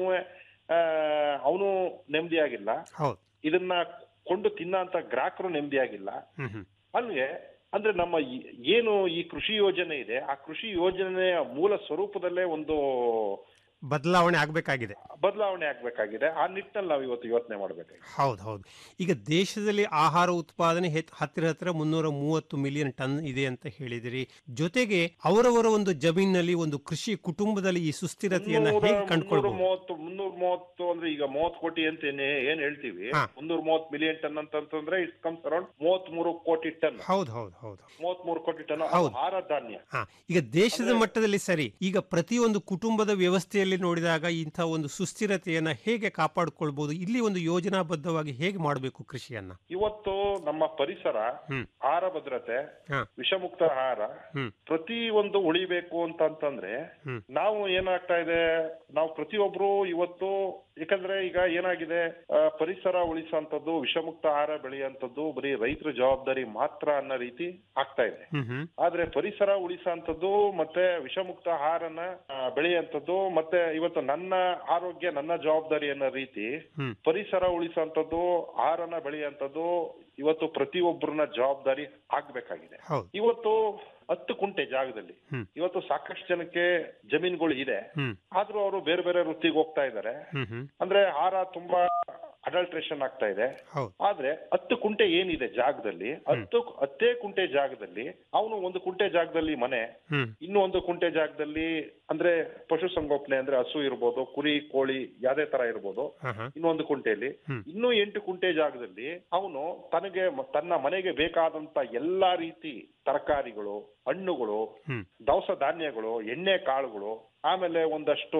ಅವನು ನೆಮ್ಮದಿಯಾಗಿಲ್ಲ ಹೌದು ಇದನ್ನ ಕೊಂಡು ತಿನ್ನಂತ ಗ್ರಾಹಕರು ನೆಮ್ಮದಿಯಾಗಿಲ್ಲ ಹ್ಮ್ ಹ್ಮ್ ಅಲ್ಲಿಗೆ ಅಂದ್ರೆ ನಮ್ಮ ಈ- ಏನು ಈ ಕೃಷಿ ಯೋಜನೆ ಇದೆ ಆ ಕೃಷಿ ಯೋಜನೆಯ ಮೂಲ ಸ್ವರೂಪದಲ್ಲೇ ಒಂದು ಬದಲಾವಣೆ ಆಗ್ಬೇಕಾಗಿದೆ ಬದಲಾವಣೆ ಆಗ್ಬೇಕಾಗಿದೆ ಆ ನಿಟ್ಟಿನಲ್ಲಿ ನಾವು ಇವತ್ತು ಯೋಚನೆ ಮಾಡ್ಬೇಕಾಗಿದೆ ಹೌದು ಹೌದು ಈಗ ದೇಶದಲ್ಲಿ ಆಹಾರ ಉತ್ಪಾದನೆ ಹೆತ್- ಹತ್ತಿರ ಹತ್ತಿರ ಮುನ್ನೂರ ಮೂವತ್ತು ಮಿಲಿಯನ್ ಟನ್ ಇದೆ ಅಂತ ಹೇಳಿದಿರಿ ಜೊತೆಗೆ ಅವರವರ ಒಂದು ಜಮೀನಿನಲ್ಲಿ ಒಂದು ಕೃಷಿ ಕುಟುಂಬದಲ್ಲಿ ಈ ಸುಸ್ಥಿರತೆಯನ್ನ ಮುನ್ನೂರ- ಹೇಗೆ ಮುನ್ನೂರ ಕಂಡುಕೊಳ್ಬಹುದು ಮೂವತ್ತು ಮುನ್ನೂರ ಮೂವತ್ತು ಅಂದ್ರೆ ಈಗ ಮೂವತ್ತು ಕೋಟಿ ಅಂತ ಏನ್ ಏನ್ ಹೇಳ್ತೀವಿ ಹಾ. ಮುನ್ನೂರ ಮೂವತ್ತು ಮಿಲಿಯನ್ ಟನ್ ಅಂತಂದ್ರೆ ಇಟ್ ಕಮ್ಸ್ ಅರೌಂಡ್ ಮೂವತ್ತ್ ಮೂರು ಕೋಟಿ ಟನ್ ಹೌದು ಹೌದು ಹೌದು ಮೂವತ್ತ್ ಮೂರು ಕೋಟಿ ಟನ್ ಹೌದು. ಆಹಾರ ಧಾನ್ಯ ಹಾ ಈಗ ದೇಶದ ಮಟ್ಟದಲ್ಲಿ ಸರಿ ಈಗ ಪ್ರತಿಯೊಂದು ಕುಟುಂಬದ ವ್ಯವಸ್ಥೆಯಲ್ಲಿ ನೋಡಿದಾಗ ಇಂಥ ಒಂದು ಸುಸ್ಥಿರತೆಯನ್ನ ಹೇಗೆ ಕಾಪಾಡಿಕೊಳ್ಬಹುದು ಇಲ್ಲಿ ಒಂದು ಯೋಜನಾಬದ್ಧವಾಗಿ ಹೇಗೆ ಮಾಡಬೇಕು ಕೃಷಿಯನ್ನ ಇವತ್ತು ನಮ್ಮ ಪರಿಸರ ಹ್ಮ್ ಆಹಾರ ಭದ್ರತೆ ಹಾ ವಿಷಮುಕ್ತ ಆಹಾರ ಹ್ಮ್ ಪ್ರತಿ ಒಂದು ಉಳಿಬೇಕು ಅಂತ ಅಂತಂದ್ರೆ ಹ್ಮ್ ನಾವು ಏನಾಗ್ತಾ ಇದೆ ನಾವು ಪ್ರತಿಯೊಬ್ರು ಇವತ್ತು ಯಾಕಂದ್ರೆ ಈಗ ಏನಾಗಿದೆ ಆ, ಪರಿಸರ ಉಳಿಸುವಂತದ್ದು ವಿಷಮುಕ್ತ ಆಹಾರ ಬೆಳೆಯುವಂತದ್ದು ಬರೀ ರೈತರ ಜವಾಬ್ದಾರಿ ಮಾತ್ರ ಅನ್ನೋ ರೀತಿ ಆಗ್ತಾ ಇದೆ ಹ್ಮ್ ಹ್ಮ್ ಆದ್ರೆ ಪರಿಸರ ಉಳಿಸುವಂತದ್ದು ಮತ್ತೆ ವಿಷಮುಕ್ತ ಆಹಾರನ ಆ, ಬೆಳೆಯುವಂತದ್ದು ಮತ್ತೆ ಇವತ್ತು ನನ್ನ ಆರೋಗ್ಯ ಆರೋಗ್ಯ ನನ್ನ ಜವಾಬ್ದಾರಿ ಅನ್ನೋ ರೀತಿ ಹ್ಮ್ ಪರಿಸರ ಉಳಿಸುವಂತದ್ದು ಆಹಾರನ ಬೆಳೆಯುವಂತದ್ದು ಇವತ್ತು ಪ್ರತಿಯೊಬ್ಬರನ್ನ ಜವಾಬ್ದಾರಿ ಆಗ್ಬೇಕಾಗಿದೆ ಹೌದು ಇವತ್ತು ಹತ್ತು ಕುಂಟೆ ಜಾಗದಲ್ಲಿ ಹ್ಮ್. ಇವತ್ತು ಸಾಕಷ್ಟು ಜನಕ್ಕೆ ಜಮೀನುಗಳು ಇದೆ ಹ್ಮ್ ಆದ್ರೂ ಅವರು ಬೇರೆ ಬೇರೆ ವೃತ್ತಿಗೆ ಹೋಗ್ತಾ ಇದ್ದಾರೆ ಹ್ಮ್ ಹ್ಮ್ ಅಂದ್ರೆ ಆಹಾರ ತುಂಬಾ ಅಡಲ್ಟ್ರೇಷನ್ ಆಗ್ತಾ ಇದೆ ಹೌದು ಆದ್ರೆ ಹತ್ತು ಕುಂಟೆ ಏನಿದೆ ಜಾಗದಲ್ಲಿ ಹತ್ತು ಹತ್ತೇ ಕುಂಟೆ ಜಾಗದಲ್ಲಿ ಅವನು ಒಂದು ಕುಂಟೆ ಜಾಗದಲ್ಲಿ ಮನೆ ಹ್ಮ್ ಇನ್ನು ಒಂದು ಕುಂಟೆ ಜಾಗದಲ್ಲಿ ಅಂದ್ರೆ ಪಶು ಸಂಗೋಪನೆ ಅಂದ್ರೆ ಹಸು ಇರ್ಬೋದು ಕುರಿ ಕೋಳಿ ಯಾವ್ದೇ ತರ ಇರ್ಬೋದು ಹಾ ಹಾ ಇನ್ನೊಂದು ಕುಂಟೆಯಲ್ಲಿ ಹ್ಮ್. ಇನ್ನೂ ಎಂಟು ಕುಂಟೆ ಜಾಗದಲ್ಲಿ ಅವನು ತನಗೆ ಮ- ತನ್ನ ಮನೆಗೆ ಬೇಕಾದಂತ ಎಲ್ಲಾ ರೀತಿ ತರಕಾರಿಗಳು ಹಣ್ಣುಗಳು ಹ್ಮ್ ದವಸ ಧಾನ್ಯಗಳು ಎಣ್ಣೆ ಕಾಳುಗಳು ಆಮೇಲೆ ಒಂದಷ್ಟು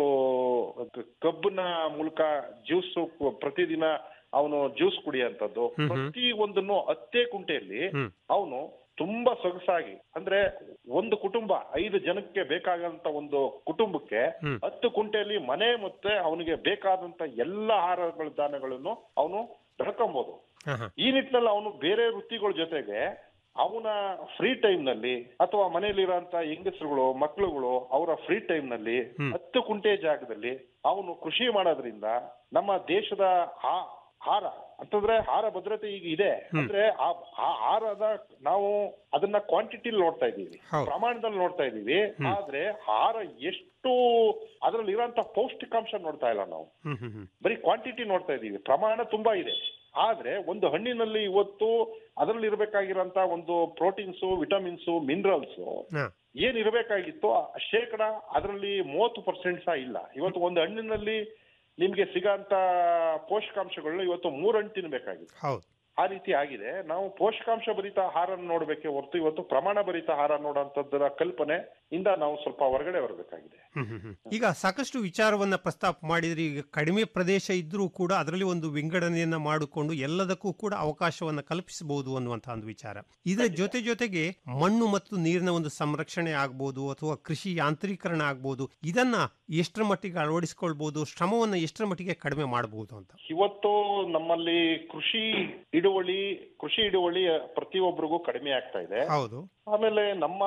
ಕ- ಕಬ್ಬಿನ ಮೂಲಕ ಜ್ಯೂಸ್ ಪ್ರತಿದಿನ ಅವನು ಜ್ಯೂಸ್ ಕುಡಿಯುವಂತದ್ದು ಹ್ಮ್ ಹ್ಮ್. ಪ್ರತಿ ಒಂದನ್ನು ಹತ್ತೇ ಕುಂಟೆಯಲ್ಲಿ ಹ್ಮ್ ಅವನು ತುಂಬಾ ಸೊಗಸಾಗಿ ಅಂದ್ರೆ ಒಂದು ಕುಟುಂಬ ಐದು ಜನಕ್ಕೆ ಬೇಕಾದಂತ ಒಂದು ಕುಟುಂಬಕ್ಕೆ ಹ್ಮ್. ಹತ್ತು ಕುಂಟೆಯಲ್ಲಿ ಮನೆ ಮತ್ತೆ ಅವನಿಗೆ ಬೇಕಾದಂತ ಎಲ್ಲ ಆಹಾರಗಳ ದಾನಗಳನ್ನು ಅವನು ಬೆಳ್ಕೊಬಹುದು ಹಾ ಹಾ ಈ ನಿಟ್ಟಿನಲ್ಲಿ ಅವನು ಬೇರೆ ವೃತ್ತಿಗಳ ಜೊತೆಗೆ ಅವನ ಫ್ರೀ ಟೈಮ್ ನಲ್ಲಿ ಅಥವಾ ಮನೆಯಲ್ಲಿರುವಂತ ಹೆಂಗಸರುಗಳು ಮಕ್ಕಳುಗಳು ಅವರ ಫ್ರೀ ಟೈಮ್ ನಲ್ಲಿ ಹ್ಮ್. ಹತ್ತು ಕುಂಟೆ ಜಾಗದಲ್ಲಿ ಅವನು ಕೃಷಿ ಮಾಡೋದ್ರಿಂದ ನಮ್ಮ ದೇಶದ ಆ- ಆಹಾರ ಅಂತಂದ್ರೆ ಆಹಾರ ಭದ್ರತೆ ಈಗ ಇದೆ ಅಂದ್ರೆ ಆ ಆ ಆಹಾರದ ನಾವು ಅದನ್ನ ಕ್ವಾಂಟಿಟಿ ನೋಡ್ತಾ ಇದೀವಿ ಹೌದು. ಪ್ರಮಾಣದಲ್ಲಿ ನೋಡ್ತಾ ಇದೀವಿ ಆದ್ರೆ ಆಹಾರ ಎಷ್ಟು ಅದರಲ್ಲಿ ಇರೋಂತ ಪೌಷ್ಟಿಕಾಂಶ ನೋಡ್ತಾ ಇಲ್ಲ ನಾವು ಹ್ಮ್ ಹ್ಮ್ ಹ್ಮ್ ಬರೀ ಕ್ವಾಂಟಿಟಿ ನೋಡ್ತಾ ಇದೀವಿ ಪ್ರಮಾಣ ತುಂಬಾ ಇದೆ ಆದ್ರೆ ಒಂದು ಹಣ್ಣಿನಲ್ಲಿ ಇವತ್ತು ಅದರಲ್ಲಿ ಇರಬೇಕಾಗಿರೋಂತ ಒಂದು ಪ್ರೋಟೀನ್ಸ್ ವಿಟಮಿನ್ಸ್ ಮಿನರಲ್ಸ್ ಹಾ ಏನ್ ಇರಬೇಕಾಗಿತ್ತು ಆ ಶೇಕಡ ಅದರಲ್ಲಿ ಮೂವತ್ತು ಪರ್ಸೆಂಟ್ ಸಹ ಇಲ್ಲ ಇವತ್ತು ಒಂದು ಹಣ್ಣಿನಲ್ಲಿ ನಿಮ್ಗೆ ಸಿಗಂತ ಪೋಷಕಾಂಶಗಳನ್ನ ಇವತ್ತು ಮೂರ್ ಹಣ್ಣು ತಿನ್ಬೇಕಾಗಿದೆ ಹೌದು ಆ ರೀತಿ ಆಗಿದೆ ನಾವು ಪೋಷಕಾಂಶ ಭರಿತ ಆಹಾರ ನೋಡ್ಬೇಕೆ ಹೊರತು ಇವತ್ತು ಪ್ರಮಾಣ ಭರಿತ ಆಹಾರ ನೋಡೋಂಥದ್ದರ ಕಲ್ಪನೆ ಇಂದ ನಾವು ಸ್ವಲ್ಪ ಹೊರಗಡೆ ಬರಬೇಕಾಗಿದೆ ಹ್ಮ್ ಹ್ಮ್ ಹ್ಮ್. ಈಗ ಸಾಕಷ್ಟು ವಿಚಾರವನ್ನ ಪ್ರಸ್ತಾಪ ಮಾಡಿದ್ರೆ ಈಗ ಕಡಿಮೆ ಪ್ರದೇಶ ಇದ್ರೂ ಕೂಡ ಅದರಲ್ಲಿ ಒಂದು ವಿಂಗಡಣೆಯನ್ನ ಮಾಡಿಕೊಂಡು ಎಲ್ಲದಕ್ಕೂ ಕೂಡ ಅವಕಾಶವನ್ನ ಕಲ್ಪಿಸಬಹುದು ಅನ್ನುವಂತಹ ಒಂದು ವಿಚಾರ ಇದರ ಜೊತೆ ಜೊತೆಗೆ ಮಣ್ಣು ಮತ್ತು ನೀರಿನ ಒಂದು ಸಂರಕ್ಷಣೆ ಆಗ್ಬೋದು ಅಥವಾ ಕೃಷಿ ಯಾಂತ್ರೀಕರಣ ಆಗ್ಬೋದು ಇದನ್ನ ಎಷ್ಟರ ಮಟ್ಟಿಗೆ ಅಳವಡಿಸಿಕೊಳ್ಬಹುದು ಶ್ರಮವನ್ನ ಎಷ್ಟರ ಮಟ್ಟಿಗೆ ಕಡಿಮೆ ಮಾಡಬಹುದು ಅಂತ ಇವತ್ತು ನಮ್ಮಲ್ಲಿ ಕೃಷಿ ಹಿಡುವಳಿ ಕೃಷಿ ಹಿಡುವಳಿ ಪ್ರತಿಯೊಬ್ಬರಿಗೂ ಕಡಿಮೆ ಆಗ್ತಾ ಇದೆ ಹೌದು ಆಮೇಲೆ ನಮ್ಮ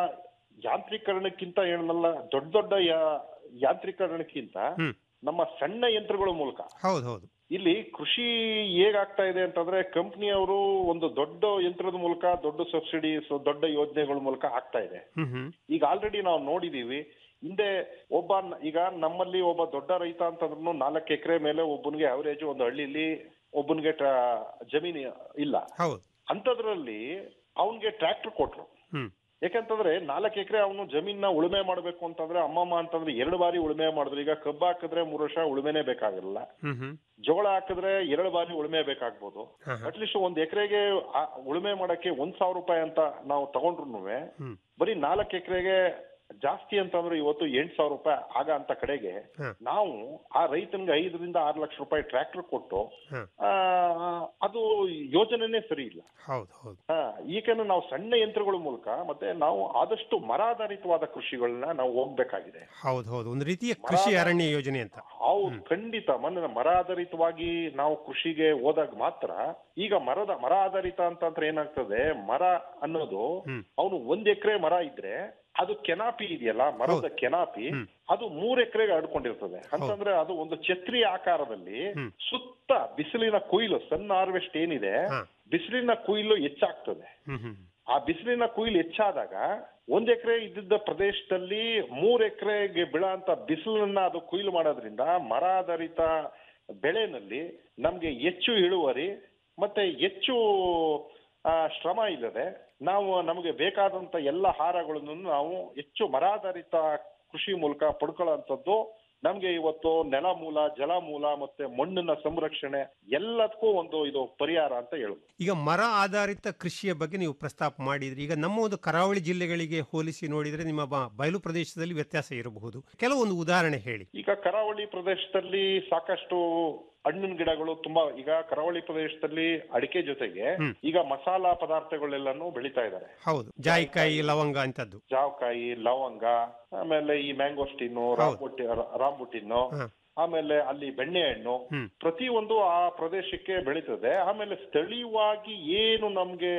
ಯಾಂತ್ರೀಕರಣಕ್ಕಿಂತ ಏನಲ್ಲ ದೊಡ್ಡ ದೊಡ್ಡ ಯಾ- ಯಾಂತ್ರೀಕರಣಕ್ಕಿಂತ ಹ್ಮ್ ನಮ್ಮ ಸಣ್ಣ ಯಂತ್ರಗಳ ಮೂಲಕ ಹೌದು ಹೌದು ಇಲ್ಲಿ ಕೃಷಿ ಹೇಗಾಗ್ತಾ ಇದೆ ಅಂತಂದ್ರೆ ಕಂಪ್ನಿಯವರು ಒಂದು ದೊಡ್ಡ ಯಂತ್ರದ ಮೂಲಕ ದೊಡ್ಡ ಸಬ್ಸಿಡೀಸ್ ದೊಡ್ಡ ಯೋಜನೆಗಳ ಮೂಲಕ ಆಗ್ತಾ ಇದೆ ಹ್ಮ್ ಹ್ಮ್ ಈಗ ಆಲ್ರೆಡಿ ನಾವು ನೋಡಿದೀವಿ ಹಿಂದೆ ಒಬ್ಬ ನ- ಈಗ ನಮ್ಮಲ್ಲಿ ಒಬ್ಬ ದೊಡ್ಡ ರೈತ ಅಂತಂದ್ರೂ ನಾಲ್ಕು ಎಕರೆ ಮೇಲೆ ಒಬ್ಬನಿಗೆ ಅವರೇಜ್ ಒಂದು ಹಳ್ಳಿಲಿ ಒಬ್ಬನಿಗೆ ಜಮೀನು ಇಲ್ಲ ಹೌದು ಅಂಥದ್ರಲ್ಲಿ ಅವನ್ಗೆ ಟ್ರ್ಯಾಕ್ಟರ್ ಕೊಟ್ರು ಹ್ಮ್ ಯಾಕಂತಂದ್ರೆ ನಾಲ್ಕು ಎಕರೆ ಅವನು ಜಮೀನ ಉಳುಮೆ ಮಾಡ್ಬೇಕು ಅಂತಂದ್ರೆ ಅಮ್ಮಮ್ಮ ಅಂತಂದ್ರೆ ಎರಡು ಬಾರಿ ಉಳುಮೆ ಮಾಡಿದ್ರು ಈಗ ಕಬ್ಬು ಹಾಕಿದ್ರೆ ಮೂರು ವರ್ಷ ಉಳುಮೆನೆ ಬೇಕಾಗಿಲ್ಲ ಹ್ಮ್ ಹ್ಮ್ ಜೋಳ ಹಾಕಿದ್ರೆ ಎರಡು ಬಾರಿ ಉಳುಮೆ ಬೇಕಾಗ್ಬೋದು ಹಾ, ಹಾ. ಅಟ್ಲೀಸ್ಟ್ ಒಂದ್ ಎಕರೆಗೆ ಉಳುಮೆ ಮಾಡಕ್ಕೆ ಒಂದ್ ಸಾವಿರ ರೂಪಾಯಿ ಅಂತ ನಾವು ತಗೊಂಡ್ರು ಹ್ಮ್ ಬರೀ ನಾಲ್ಕು ಎಕರೆಗೆ ಜಾಸ್ತಿ ಅಂತಂದ್ರೆ ಇವತ್ತು ಎಂಟ್ ಸಾವಿರ ರೂಪಾಯಿ ಆಗ ಅಂತ ಕಡೆಗೆ ಹಾ. ನಾವು ಆ ರೈತನಿಗೆ ಐದರಿಂದ ಆರು ಲಕ್ಷ ರೂಪಾಯಿ ಟ್ರ್ಯಾಕ್ಟರ್ ಕೊಟ್ಟು ಹಾ. ಆ, ಅದು ಯೋಜನೆನೇ ಸರಿ ಇಲ್ಲ ಹೌದು ಹೌದು ಹಾ ಈಗೇನು ನಾವು ಸಣ್ಣ ಯಂತ್ರಗಳ ಮೂಲಕ ಮತ್ತೆ ನಾವು ಆದಷ್ಟು ಮರಾಧಾರಿತವಾದ ಕೃಷಿಗಳನ್ನ ನಾವು ಹೋಗ್ಬೇಕಾಗಿದೆ ಹೌದು ಹೌದು ಒಂದು ರೀತಿಯ ಕೃಷಿ ಅರಣ್ಯ ಯೋಜನೆ ಅಂತ ಹೌದು ಖಂಡಿತ ಮನ ಮರ ಆಧಾರಿತವಾಗಿ ನಾವು ಕೃಷಿಗೆ ಹೋದಾಗ ಮಾತ್ರ ಈಗ ಮರದ ಮರ ಆಧಾರಿತ ಅಂತಂದ್ರೆ ಏನಾಗ್ತದೆ ಮರ ಅನ್ನೋದು ಹ್ಮ್. ಅವನು ಒಂದ್ ಎಕರೆ ಮರ ಇದ್ರೆ ಅದು ಕೆನಾಪಿ ಇದೆಯಲ್ಲ ಮರದ ಕೆನಾಪಿ ಹ್ಮ್. ಅದು ಮೂರ್ ಎಕರೆಗೆ ಹರಡ್ಕೊಂಡಿರ್ತದೆ ಅಂತಂದ್ರೆ ಅದು ಒಂದು ಛತ್ರಿ ಆಕಾರದಲ್ಲಿ ಹ್ಮ್. ಸುತ್ತ ಬಿಸಿಲಿನ ಕೊಯ್ಲು ಸಣ್ಣ ಹಾರ್ವೆಸ್ಟ್ ಏನಿದೆ ಹಾ. ಬಿಸಿಲಿನ ಕೊಯ್ಲು ಹೆಚ್ಚಾಗ್ತದೆ ಹ್ಮ್ ಹ್ಮ್ ಆ ಬಿಸಿಲಿನ ಕೊಯ್ಲು ಹೆಚ್ಚಾದಾಗ ಒಂದ್ ಎಕರೆ ಇದ್ದಿದ್ದ ಪ್ರದೇಶದಲ್ಲಿ ಮೂರ್ ಎಕರೆಗೆ ಬೀಳಂತ ಬಿಸಿಲನ್ನ ಅದು ಕೊಯ್ಲು ಮಾಡೋದ್ರಿಂದ ಮರ ಆಧಾರಿತ ಬೆಳೆನಲ್ಲಿ ನಮ್ಗೆ ಹೆಚ್ಚು ಇಳುವರಿ ಮತ್ತೆ ಹೆಚ್ಚು ಆ, ಶ್ರಮ ಇಲ್ಲದೆ ನಾವು ನಮಗೆ ಬೇಕಾದಂತ ಎಲ್ಲ ಆಹಾರಗಳನ್ನು ನಾವು ಹೆಚ್ಚು ಮರಾಧಾರಿತ ಕೃಷಿ ಮೂಲಕ ಪಡ್ಕೊಳ್ಳೋಂಥದ್ದು ನಮ್ಗೆ ಇವತ್ತು ನೆಲ ಮೂಲ ಜಲ ಮೂಲ ಮತ್ತೆ ಮಣ್ಣಿನ ಸಂರಕ್ಷಣೆ ಎಲ್ಲದಕ್ಕೂ ಒಂದು ಇದು ಪರಿಹಾರ ಅಂತ ಹೇಳ್ಬೋದು ಈಗ ಮರ ಆಧಾರಿತ ಕೃಷಿಯ ಬಗ್ಗೆ ನೀವು ಪ್ರಸ್ತಾಪ ಮಾಡಿದ್ರಿ ಈಗ ನಮ್ಮ ಒಂದು ಕರಾವಳಿ ಜಿಲ್ಲೆಗಳಿಗೆ ಹೋಲಿಸಿ ನೋಡಿದ್ರೆ ನಿಮ್ಮ ಬ- ಬಯಲು ಪ್ರದೇಶದಲ್ಲಿ ವ್ಯತ್ಯಾಸ ಇರಬಹುದು ಕೆಲವೊಂದು ಉದಾಹರಣೆ ಹೇಳಿ ಈಗ ಕರಾವಳಿ ಪ್ರದೇಶದಲ್ಲಿ ಸಾಕಷ್ಟು ಹಣ್ಣಿನ ಗಿಡಗಳು ತುಂಬಾ ಈಗ ಕರಾವಳಿ ಪ್ರದೇಶದಲ್ಲಿ ಅಡಿಕೆ ಜೊತೆಗೆ ಹ್ಮ್. ಈಗ ಮಸಾಲಾ ಪದಾರ್ಥಗಳೆಲ್ಲಾನು ಬೆಳೀತಾ ಇದ್ದಾರೆ ಹೌದು ಜಾಯಿಕಾಯಿ ಲವಂಗ ಅಂತದ್ದು ಜಾವಕಾಯಿ ಲವಂಗ ಆಮೇಲೆ ಈ ಮ್ಯಾಂಗೋಸ್ಟಿನ್ನು ರಾಂಬುಟಿ ರಾಂಬುಟಿನ್ನು ಹ. ಆಮೇಲೆ ಅಲ್ಲಿ ಬೆಣ್ಣೆಹಣ್ಣು ಹ್ಮ್. ಪ್ರತಿಯೊಂದು ಆ ಪ್ರದೇಶಕ್ಕೆ ಬೆಳೀತದೆ ಆಮೇಲೆ ಸ್ಥಳೀಯವಾಗಿ ಏನು ನಮ್ಗೆ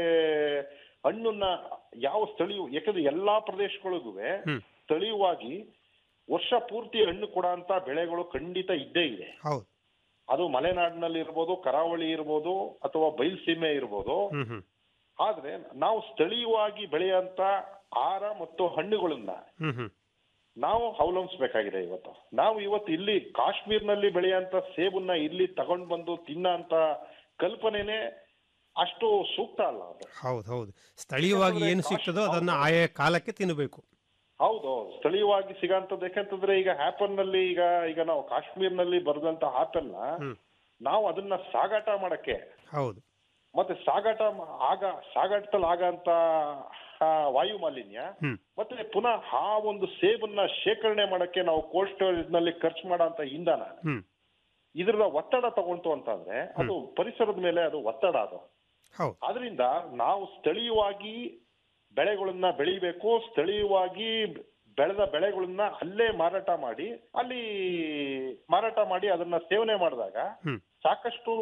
ಹಣ್ಣನ್ನ ಯಾವ ಸ್ಥಳೀಯ ಯಾಕಂದ್ರೆ ಎಲ್ಲಾ ಪ್ರದೇಶಗಳಿಗೂ ಹ್ಮ್. ಸ್ಥಳೀಯವಾಗಿ ವರ್ಷ ಪೂರ್ತಿ ಹಣ್ಣು ಕೊಡೋಂತ ಬೆಳೆಗಳು ಖಂಡಿತ ಇದ್ದೇ ಇದೆ ಹೌದು ಅದು ಮಲೆನಾಡಿನಲ್ಲಿ ಇರ್ಬೋದು ಕರಾವಳಿ ಇರ್ಬೋದು ಅಥವಾ ಬಯಲ್ಸೀಮೆ ಇರ್ಬೋದು ಹ್ಮ್ ಹ್ಮ್ ಆದ್ರೆ ನಾವು ಸ್ಥಳೀಯವಾಗಿ ಬೆಳೆಯಂತ ಆಹಾರ ಮತ್ತು ಹಣ್ಣುಗಳನ್ನ ಹ್ಮ್ ಹ್ಮ್ ನಾವು ಅವಲಂಬಿಸಬೇಕಾಗಿದೆ ಇವತ್ತು ನಾವು ಇವತ್ತು ಇಲ್ಲಿ ಕಾಶ್ಮೀರ್ನಲ್ಲಿ ಬೆಳೆಯಂತ ಸೇಬನ್ನ ಇಲ್ಲಿ ತಗೊಂಡ್ ಬಂದು ತಿನ್ನಂತ ಕಲ್ಪನೆನೇ ಅಷ್ಟು ಸೂಕ್ತ ಅಲ್ಲ ಅದು ಹೌದು ಹೌದು ಸ್ಥಳೀಯವಾಗಿ ಏನು ಸಿಗ್ತದೋ ಅದನ್ನ ಆಯಾ ಕಾಲಕ್ಕೆ ತಿನ್ನಬೇಕು ಹೌದು ಹೌದು. ಸ್ಥಳೀಯವಾಗಿ ಸಿಗಂತದ್ದು ಯಾಕಂತಂದ್ರೆ ಈಗ ಆಪಲ್ ನಲ್ಲಿ ಈಗ ಈಗ ನಾವು ಕಾಶ್ಮೀರ್ನಲ್ಲಿ ಬರೆದಂತ ಆಪಲ್ ನ ಹ್ಮ್. ನಾವು ಅದನ್ನ ಸಾಗಾಟ ಮಾಡಕ್ಕೆ ಹೌದು ಮತ್ತೆ ಸಾಗಾಟ ಮ- ಆಗ ಸಾಗಾಟದಲ್ಲಿ ಆಗಂತ ಆ, ವಾಯು ಮಾಲಿನ್ಯ ಹ್ಮ್ ಮತ್ತೆ ಪುನಃ ಆ ಒಂದು ಸೇಬನ್ನ ಶೇಖರಣೆ ಮಾಡಕ್ಕೆ ನಾವು ಕೋಲ್ಡ್ ಸ್ಟೋರೇಜ್ ನಲ್ಲಿ ಖರ್ಚು ಮಾಡೋಂತ ಇಂಧನ ಹ್ಮ್ ಇದ್ರದ ಒತ್ತಡ ತಗೊಂತು ಅಂತಂದ್ರೆ ಅದು ಪರಿಸರದ ಮೇಲೆ ಅದು ಒತ್ತಡ ಅದು ಹೌದು ಆದ್ರಿಂದ ನಾವು ಸ್ಥಳೀಯವಾಗಿ ಬೆಳೆಗಳನ್ನ ಬೆಳಿಬೇಕು ಸ್ಥಳೀಯವಾಗಿ ಬೆಳೆದ ಬೆಳೆಗಳನ್ನ ಅಲ್ಲೇ ಮಾರಾಟ ಮಾಡಿ ಅಲ್ಲಿ ಮಾರಾಟ ಮಾಡಿ ಅದನ್ನ ಸೇವನೆ ಮಾಡಿದಾಗ ಹ್ಮ್ ಸಾಕಷ್ಟು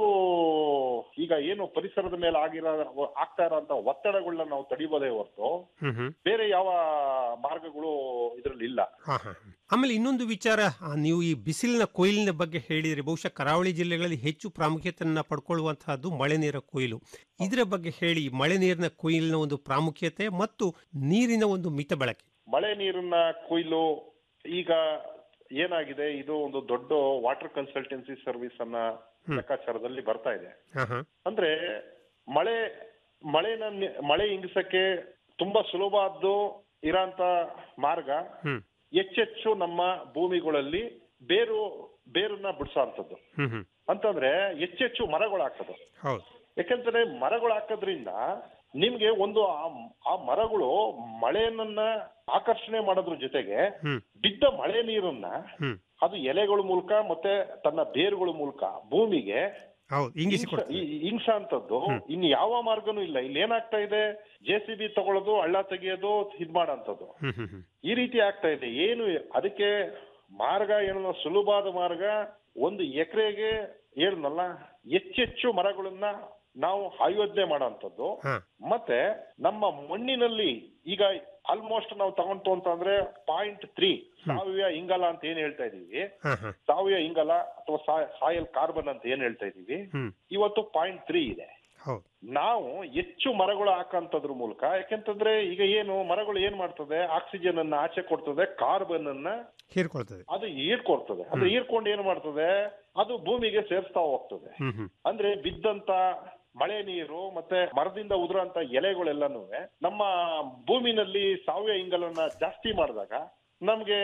ಈಗ ಏನು ಪರಿಸರದ ಮೇಲೆ ಆಗಿರೋ ಆಗ್ತಾ ಇರೋಂತ ಒತ್ತಡಗಳನ್ನ ನಾವು ತಡಿಬೋದೇ ಹೊರತು ಹ್ಮ್ ಹ್ಮ್ ಬೇರೆ ಯಾವ ಮಾರ್ಗಗಳು ಇದ್ರಲ್ಲಿ ಇಲ್ಲ ಹಾ ಹಾ ಹಾ. ಆಮೇಲೆ ಇನ್ನೊಂದು ವಿಚಾರ ಆ, ನೀವು ಈ ಬಿಸಿಲಿನ ಕೊಯ್ಲಿನ ಬಗ್ಗೆ ಹೇಳಿದ್ರಿ ಬಹುಶಃ ಕರಾವಳಿ ಜಿಲ್ಲೆಗಳಲ್ಲಿ ಹೆಚ್ಚು ಪ್ರಾಮುಖ್ಯತೆಯನ್ನ ಪಡ್ಕೊಳ್ಳುವಂತಹದ್ದು ಮಳೆ ನೀರ ಕೊಯ್ಲು ಇದರ ಬಗ್ಗೆ ಹೇಳಿ ಮಳೆ ನೀರಿನ ಕೊಯ್ಲಿನ ಒಂದು ಪ್ರಾಮುಖ್ಯತೆ ಮತ್ತು ನೀರಿನ ಒಂದು ಮಿತ ಬಳಕೆ ಮಳೆ ನೀರನ್ನ ಕೊಯ್ಲು ಈಗ ಏನಾಗಿದೆ ಇದು ಒಂದು ದೊಡ್ಡ ವಾಟರ್ ಕನ್ಸಲ್ಟೆನ್ಸಿ ಸರ್ವಿಸ್ ಅನ್ನ ಲೆಕ್ಕಾಚಾರದಲ್ಲಿ ಬರ್ತಾ ಇದೆ ಹಾ ಹಾ ಅಂದ್ರೆ ಮಳೆ ಮಳೆನ ನಿ- ಮಳೆ ಇಂಗಿಸಕ್ಕೆ ತುಂಬಾ ಸುಲಭವಾದ್ದು ಇರೋಂತ ಮಾರ್ಗ ಹ್ಮ್ ಹೆಚ್ಚೆಚ್ಚು ನಮ್ಮ ಭೂಮಿಗಳಲ್ಲಿ ಬೇರು ಬೇರನ್ನ ಬಿಡಿಸೋಂಥದ್ದು ಹ್ಮ್ ಹ್ಮ್ ಅಂತಂದ್ರೆ ಹೆಚ್ಚೆಚ್ಚು ಮರಗಳು ಹಾಕೋದು ಹೌದು ಯಾಕಂದ್ರೆ ಮರಗಳು ಹಾಕೋದ್ರಿಂದ ನಿಮ್ಗೆ ಒಂದು ಆ- ಆ ಮರಗಳು ಮಳೆಯನ್ನ ಆಕರ್ಷಣೆ ಮಾಡೋದ್ರ ಜೊತೆಗೆ ಹ್ಮ್ ಬಿದ್ದ ಮಳೆ ನೀರನ್ನ ಹ್ಮ್ ಅದು ಎಲೆಗಳ ಮೂಲಕ ಮತ್ತೆ ತನ್ನ ಬೇರುಗಳ ಮೂಲಕ ಭೂಮಿಗೆ ಹೌದು ಇಂಗಿಸಿ ಕೊಡ್ತದೆ ಹಿಂಸ ಅಂತದ್ದು ಇನ್ ಯಾವ ಮಾರ್ಗನೂ ಇಲ್ಲ ಇಲ್ಲಿ ಏನಾಗ್ತಾ ಇದೆ ಜೆ ಸಿ ಬಿ ತಗೊಳ್ಳೋದು ಹಳ್ಳ ತೆಗೆಯೋದು ಇದ್ ಮಾಡೋಂಥದ್ದು ಹ್ಮ್ ಹ್ಮ್ ಹ್ಮ್ ಈ ರೀತಿ ಆಗ್ತಾ ಇದೆ ಏನು ಅದಕ್ಕೆ ಮಾರ್ಗ ಏನೋ ಸುಲಭವಾದ ಮಾರ್ಗ ಒಂದು ಎಕರೆಗೆ ಏನಲ್ಲ ಹೆಚ್ಚೆಚ್ಚು ಮರಗಳನ್ನ ನಾವು ಆಯೋಜನೆ ಮಾಡೋಂಥದ್ದು ಹಾ ಮತ್ತೆ ನಮ್ಮ ಮಣ್ಣಿನಲ್ಲಿ ಈಗ ಆಲ್ಮೋಸ್ಟ್ ನಾವು ತಗೊಂತು ಅಂತಂದ್ರೆ ಪಾಯಿಂಟ್ ತ್ರೀ ಸಾವಯವ ಇಂಗಾಲ ಅಂತ ಏನ್ ಹೇಳ್ತಾ ಇದೀವಿ ಹಾ ಹಾ ಸಾವಯವ ಇಂಗಾಲ ಅಥವಾ ಸಾಯಲ್ ಕಾರ್ಬನ್ ಅಂತ ಏನ್ ಹೇಳ್ತಾ ಇದೀವಿ ಹ್ಮ್ ಇವತ್ತು ಪಾಯಿಂಟ್ ತ್ರೀ ಇದೆ ಹೌದು ನಾವು ಹೆಚ್ಚು ಮರಗಳು ಹಾಕಂತದ್ರ ಮೂಲಕ ಯಾಕೆಂತಂದ್ರೆ ಈಗ ಏನು ಮರಗಳು ಏನ್ ಮಾಡ್ತದೆ ಆಕ್ಸಿಜನ್ ಅನ್ನ ಆಚೆ ಕೊಡ್ತದೆ ಕಾರ್ಬನ್ ಅನ್ನ ಹೀರ್ಕೊಳ್ತದೆ ಅದು ಹೀರ್ಕೊಡ್ತದೆ ಅಂದ್ರೆ ಹೀರ್ಕೊಂಡು ಏನ್ ಮಾಡ್ತದೆ ಅದು ಭೂಮಿಗೆ ಸೇರಿಸ್ತಾ ಹೋಗ್ತದೆ ಹ್ಮ್ ಹ್ಮ್ ಅಂದ್ರೆ ಬಿದ್ದಂತ ಮಳೆ ನೀರು ಮತ್ತೆ ಮರದಿಂದ ಉದುರಂತ ಎಲೆಗಳೆಲ್ಲನೂ ನಮ್ಮ ಭೂಮಿನಲ್ಲಿ ಸಾವಯವ ಇಂಗಾಲನ ಜಾಸ್ತಿ ಮಾಡಿದಾಗ ನಮ್ಗೆ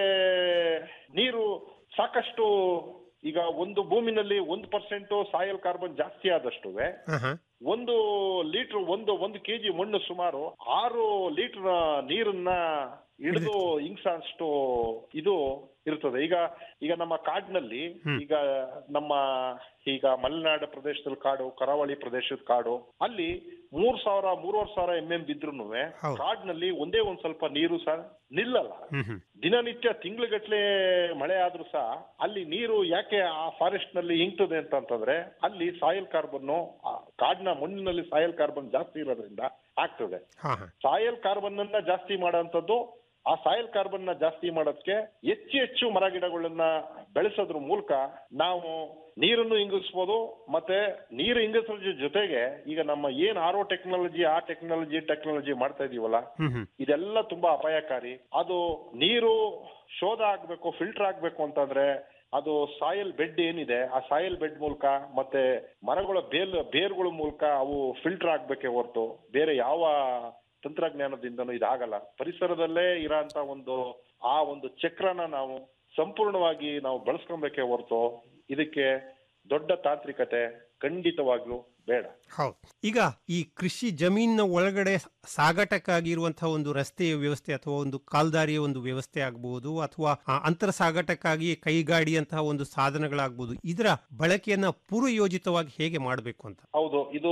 ನೀರು ಸಾಕಷ್ಟು ಈಗ ಒಂದು ಭೂಮಿನಲ್ಲಿ ಒಂದು ಪರ್ಸೆಂಟ್ ಸಾಯಲ್ ಕಾರ್ಬನ್ ಜಾಸ್ತಿ ಆದಷ್ಟು ಹಾ ಹಾ ಒಂದು ಲೀಟರ್ ಒಂದು ಒಂದು ಕೆಜಿ ಮಣ್ಣು ಸುಮಾರು ಆರು ಲೀಟರ್ ನೀರನ್ನ ಹಿಡಿದು ಹಿಂಗ್ಸಷ್ಟು ಇದು ಇರ್ತದೆ ಈಗ ಈಗ ನಮ್ಮ ಕಾಡಿನಲ್ಲಿ ಈಗ ನಮ್ಮ ಈಗ ಮಲೆನಾಡು ಪ್ರದೇಶದಲ್ಲಿ ಕಾಡು ಕರಾವಳಿ ಪ್ರದೇಶದ ಕಾಡು ಅಲ್ಲಿ ಮೂರ್ ಸಾವಿರ ಮೂರುವರೆ ಸಾವಿರ ಎಂ ಎಂ ಬಿದ್ರು ಹೌದು. ಕಾಡಿನಲ್ಲಿ ಒಂದೇ ಒಂದ್ ಸ್ವಲ್ಪ ನೀರು ಸಹ ನಿಲ್ಲಲ್ಲ ಹ್ಮ್ ಹ್ಮ್ ದಿನನಿತ್ಯ ತಿಂಗ್ಳುಗಟ್ಲೆ ಮಳೆ ಆದ್ರೂ ಸಹ ಅಲ್ಲಿ ನೀರು ಯಾಕೆ ಆ ಫಾರೆಸ್ಟ್ ನಲ್ಲಿ ಇಂಗ್ತದೆ ಅಂತಂತಂದ್ರೆ ಅಲ್ಲಿ ಸಾಯಲ್ ಕಾರ್ಬನ್ ಕಾಡಿನ ಮಣ್ಣಿನಲ್ಲಿ ಸಾಯಲ್ ಕಾರ್ಬನ್ ಜಾಸ್ತಿ ಇರೋದ್ರಿಂದ ಆಗ್ತದೆ ಹಾ ಹಾ ಸಾಯಲ್ ಕಾರ್ಬನ್ ಅನ್ನ ಜಾಸ್ತಿ ಮಾಡೋಂಥದ್ದು ಆ ಸಾಯಲ್ ಕಾರ್ಬನ್ ನ ಜಾಸ್ತಿ ಮಾಡೋದಕ್ಕೆ ಹೆಚ್ಚು ಹೆಚ್ಚು ಮರ ಗಿಡಗಳನ್ನ ಬೆಳೆಸೋದ್ರ ಮೂಲಕ ನಾವು ನೀರನ್ನು ಇಂಗಿಸ್ಬೋದು ಮತ್ತೆ ನೀರು ಇಂಗಿಸೋದ್ರ ಜೊತೆಗೆ ಈಗ ನಮ್ಮ ಏನ್ ಆರೋ ಟೆಕ್ನಾಲಜಿ ಆ ಟೆಕ್ನಾಲಜಿ ಟೆಕ್ನಾಲಜಿ ಮಾಡ್ತಾ ಇದೀವಲ್ಲ ಹ್ಮ್ ಹ್ಮ್ ಇದೆಲ್ಲ ತುಂಬಾ ಅಪಾಯಕಾರಿ ಅದು ನೀರು ಶೋಧ ಆಗ್ಬೇಕು ಫಿಲ್ಟರ್ ಆಗ್ಬೇಕು ಅಂತಂದ್ರೆ ಅದು ಸಾಯಲ್ ಬೆಡ್ ಏನಿದೆ ಆ ಸಾಯಲ್ ಬೆಡ್ ಮೂಲಕ ಮತ್ತೆ ಮರಗಳ ಬೇಲ್ ಬೇರುಗಳ ಮೂಲಕ ಅವು ಫಿಲ್ಟರ್ ಆಗ್ಬೇಕೇ ಹೊರತು ಬೇರೆ ಯಾವ ತಂತ್ರಜ್ಞಾನದಿಂದನೂ ಇದಾಗಲ್ಲ ಪರಿಸರದಲ್ಲೇ ಇರೋಂತ ಒಂದು ಆ ಒಂದು ಚಕ್ರನ ನಾವು ಸಂಪೂರ್ಣವಾಗಿ ನಾವು ಬಳಸ್ಕೊಬೇಕೇ ಹೊರತು ಇದಕ್ಕೆ ದೊಡ್ಡ ತಾಂತ್ರಿಕತೆ ಖಂಡಿತವಾಗ್ಲೂ ಬೇಡ ಹೌದು ಈಗ ಈ ಕೃಷಿ ಜಮೀನಿನ ಒಳಗಡೆ ಸಾಗಾಟಕ್ಕಾಗಿ ಇರುವಂತಹ ಒಂದು ರಸ್ತೆಯ ವ್ಯವಸ್ಥೆ ಅಥವಾ ಒಂದು ಕಾಲ್ದಾರಿಯ ಒಂದು ವ್ಯವಸ್ಥೆ ಆಗಬಹುದು ಅಥವಾ ಆ, ಅಂತರ ಸಾಗಾಟಕ್ಕಾಗಿ ಕೈಗಾಡಿಯಂತಹ ಒಂದು ಸಾಧನಗಳಾಗಬಹುದು ಇದರ ಬಳಕೆಯನ್ನ ಪೂರ್ವಯೋಜಿತವಾಗಿ ಹೇಗೆ ಮಾಡಬೇಕು ಅಂತ ಹೌದು ಇದು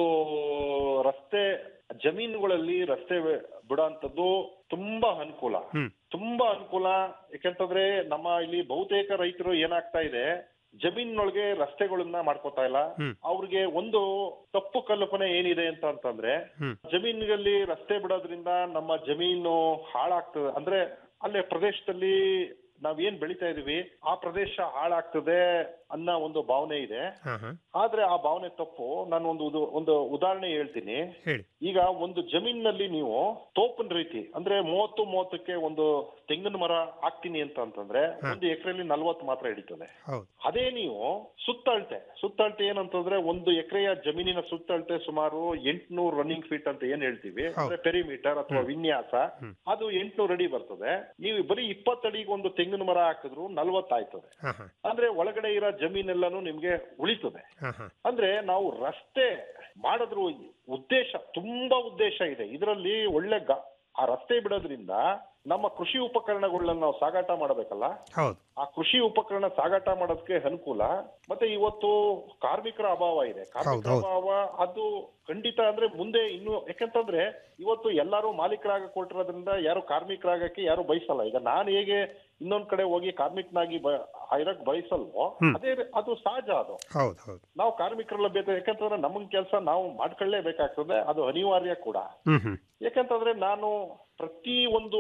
ರಸ್ತೆ ಜಮೀನುಗಳಲ್ಲಿ ರಸ್ತೆ ಬಿಡೋಂಥದ್ದು ತುಂಬಾ ಅನುಕೂಲ ಹ್ಮ್ ತುಂಬಾ ಅನುಕೂಲ ಯಾಕೆಂತಂದ್ರೆ ನಮ್ಮ ಇಲ್ಲಿ ಬಹುತೇಕ ರೈತರು ಏನಾಗ್ತಾ ಇದೆ ಜಮೀನಿನೊಳಗೆ ರಸ್ತೆಗಳನ್ನ ಮಾಡ್ಕೋತಾ ಇಲ್ಲ ಹ್ಮ್. ಅವ್ರಿಗೆ ಒಂದು ತಪ್ಪು ಕಲ್ಪನೆ ಏನಿದೆ ಅಂತ ಅಂತಂದ್ರೆ ಹ್ಮ್ ಜಮೀನಿನಲ್ಲಿ ರಸ್ತೆ ಬಿಡೋದ್ರಿಂದ ನಮ್ಮ ಜಮೀನು ಹಾಳಾಗ್ತದೆ ಅಂದ್ರೆ ಅಲ್ಲೇ ಪ್ರದೇಶದಲ್ಲಿ ನಾವ್ ಏನ್ ಬೆಳಿತಾ ಇದೀವಿ ಆ ಪ್ರದೇಶ ಹಾಳಾಗ್ತದೆ ಅನ್ನೋ ಒಂದು ಭಾವನೆ ಇದೆ ಹಾ ಹಾ ಆದ್ರೆ ಆ ಭಾವನೆ ತಪ್ಪು ನಾನು ಒಂದು ಉದು- ಒಂದು ಉದಾಹರಣೆ ಹೇಳ್ತೀನಿ ಹೇಳಿ ಈಗ ಒಂದು ಜಮೀನಿನಲ್ಲಿ ನೀವು ತೋಪನ್ ರೀತಿ ಅಂದ್ರೆ ಮೂವತ್ತು ಮೂವತ್ತಕ್ಕೆ ಒಂದು ತೆಂಗಿನ ಮರ ಹಾಕ್ತೀನಿ ಅಂತ ಅಂತಂದ್ರೆ ಒಂದು ಎಕರೆಯಲ್ಲಿ ನಲ್ವತ್ತು ಮಾತ್ರ ಹಿಡಿತದೆ ಹೌದು ಅದೇ ನೀವು ಸುತ್ತಳತೆ ಸುತ್ತಳತೆ ಏನಂತಂದ್ರೆ ಒಂದು ಎಕರೆಯ ಜಮೀನಿನ ಸುತ್ತಳತೆ ಸುಮಾರು ಎಂಟ್ನೂರು ರನ್ನಿಂಗ್ ಫೀಟ್ ಅಂತ ಏನ್ ಹೇಳ್ತೀವಿ ಅಂದ್ರೆ ಪೆರಿಮೀಟರ್ ಅಥವಾ ವಿನ್ಯಾಸ ಅದು ಎಂಟ್ನೂರು ಅಡಿ ಬರ್ತದೆ ನೀವು ಬರೀ ಇಪ್ಪತ್ತಡಿಗೆ ಒಂದು ತೆಂಗಿನ ಮರ ಹಾಕಿದ್ರು ನಲ್ವತ್ತಾಯ್ತದೆ ಹಾ ಹಾ ಅಂದ್ರೆ ಒಳಗಡೆ ಇರೋ ಜಮೀನೆಲ್ಲಾನು ನಿಮ್ಗೆ ಉಳಿತದೆ ಹಾ ಹಾ ಅಂದ್ರೆ ನಾವು ರಸ್ತೆ ಮಾಡಿದ್ರು ಉದ್ದೇಶ ತುಂಬಾ ಉದ್ದೇಶ ಇದೆ ಇದರಲ್ಲಿ ಒಳ್ಳೆ ಗ- ಆ ರಸ್ತೆ ಬಿಡೋದ್ರಿಂದ ನಮ್ಮ ಕೃಷಿ ಉಪಕರಣಗಳನ್ನ ನಾವು ಸಾಗಾಟ ಮಾಡಬೇಕಲ್ಲ ಹೌದು ಆ ಕೃಷಿ ಉಪಕರಣ ಸಾಗಾಟ ಮಾಡೋದಕ್ಕೆ ಅನುಕೂಲ ಮತ್ತೆ ಇವತ್ತು ಕಾರ್ಮಿಕರ ಅಭಾವ ಇದೆ ಕಾರ್ಮಿಕರ ಹೌದು, ಹೌದು. ಅಭಾವ ಅದು ಖಂಡಿತ ಅಂದ್ರೆ ಮುಂದೆ ಇನ್ನು ಯಾಕಂತಂದ್ರೆ ಇವತ್ತು ಎಲ್ಲರೂ ಮಾಲೀಕರಾಗ ಕೊಟ್ಟಿರೋದ್ರಿಂದ ಯಾರು ಕಾರ್ಮಿಕರಾಗಕ್ಕೆ ಯಾರು ಬಯಸಲ್ಲ ಈಗ ನಾನು ಹೇಗೆ ಇನ್ನೊಂದ್ ಕಡೆ ಹೋಗಿ ಕಾರ್ಮಿಕನಾಗಿ ಬ- ಇರಕ್ ಬಯಸಲ್ವೋ ಅದೇ ಅದು ಸಹಜ ಅದು ಹೌದು ಹೌದು ನಾವು ಕಾರ್ಮಿಕರ ಲಭ್ಯತೆ ಯಾಕಂತಂದ್ರೆ ನಮಗ್ ಕೆಲಸ ನಾವು ಮಾಡ್ಕೊಳ್ಳೇಬೇಕಾಗ್ತದೆ ಅದು ಅನಿವಾರ್ಯ ಕೂಡ ಹ್ಮ್ ಹ್ಮ್ ಯಾಕಂತಂದ್ರೆ ನಾನು ಪ್ರತಿ ಒಂದು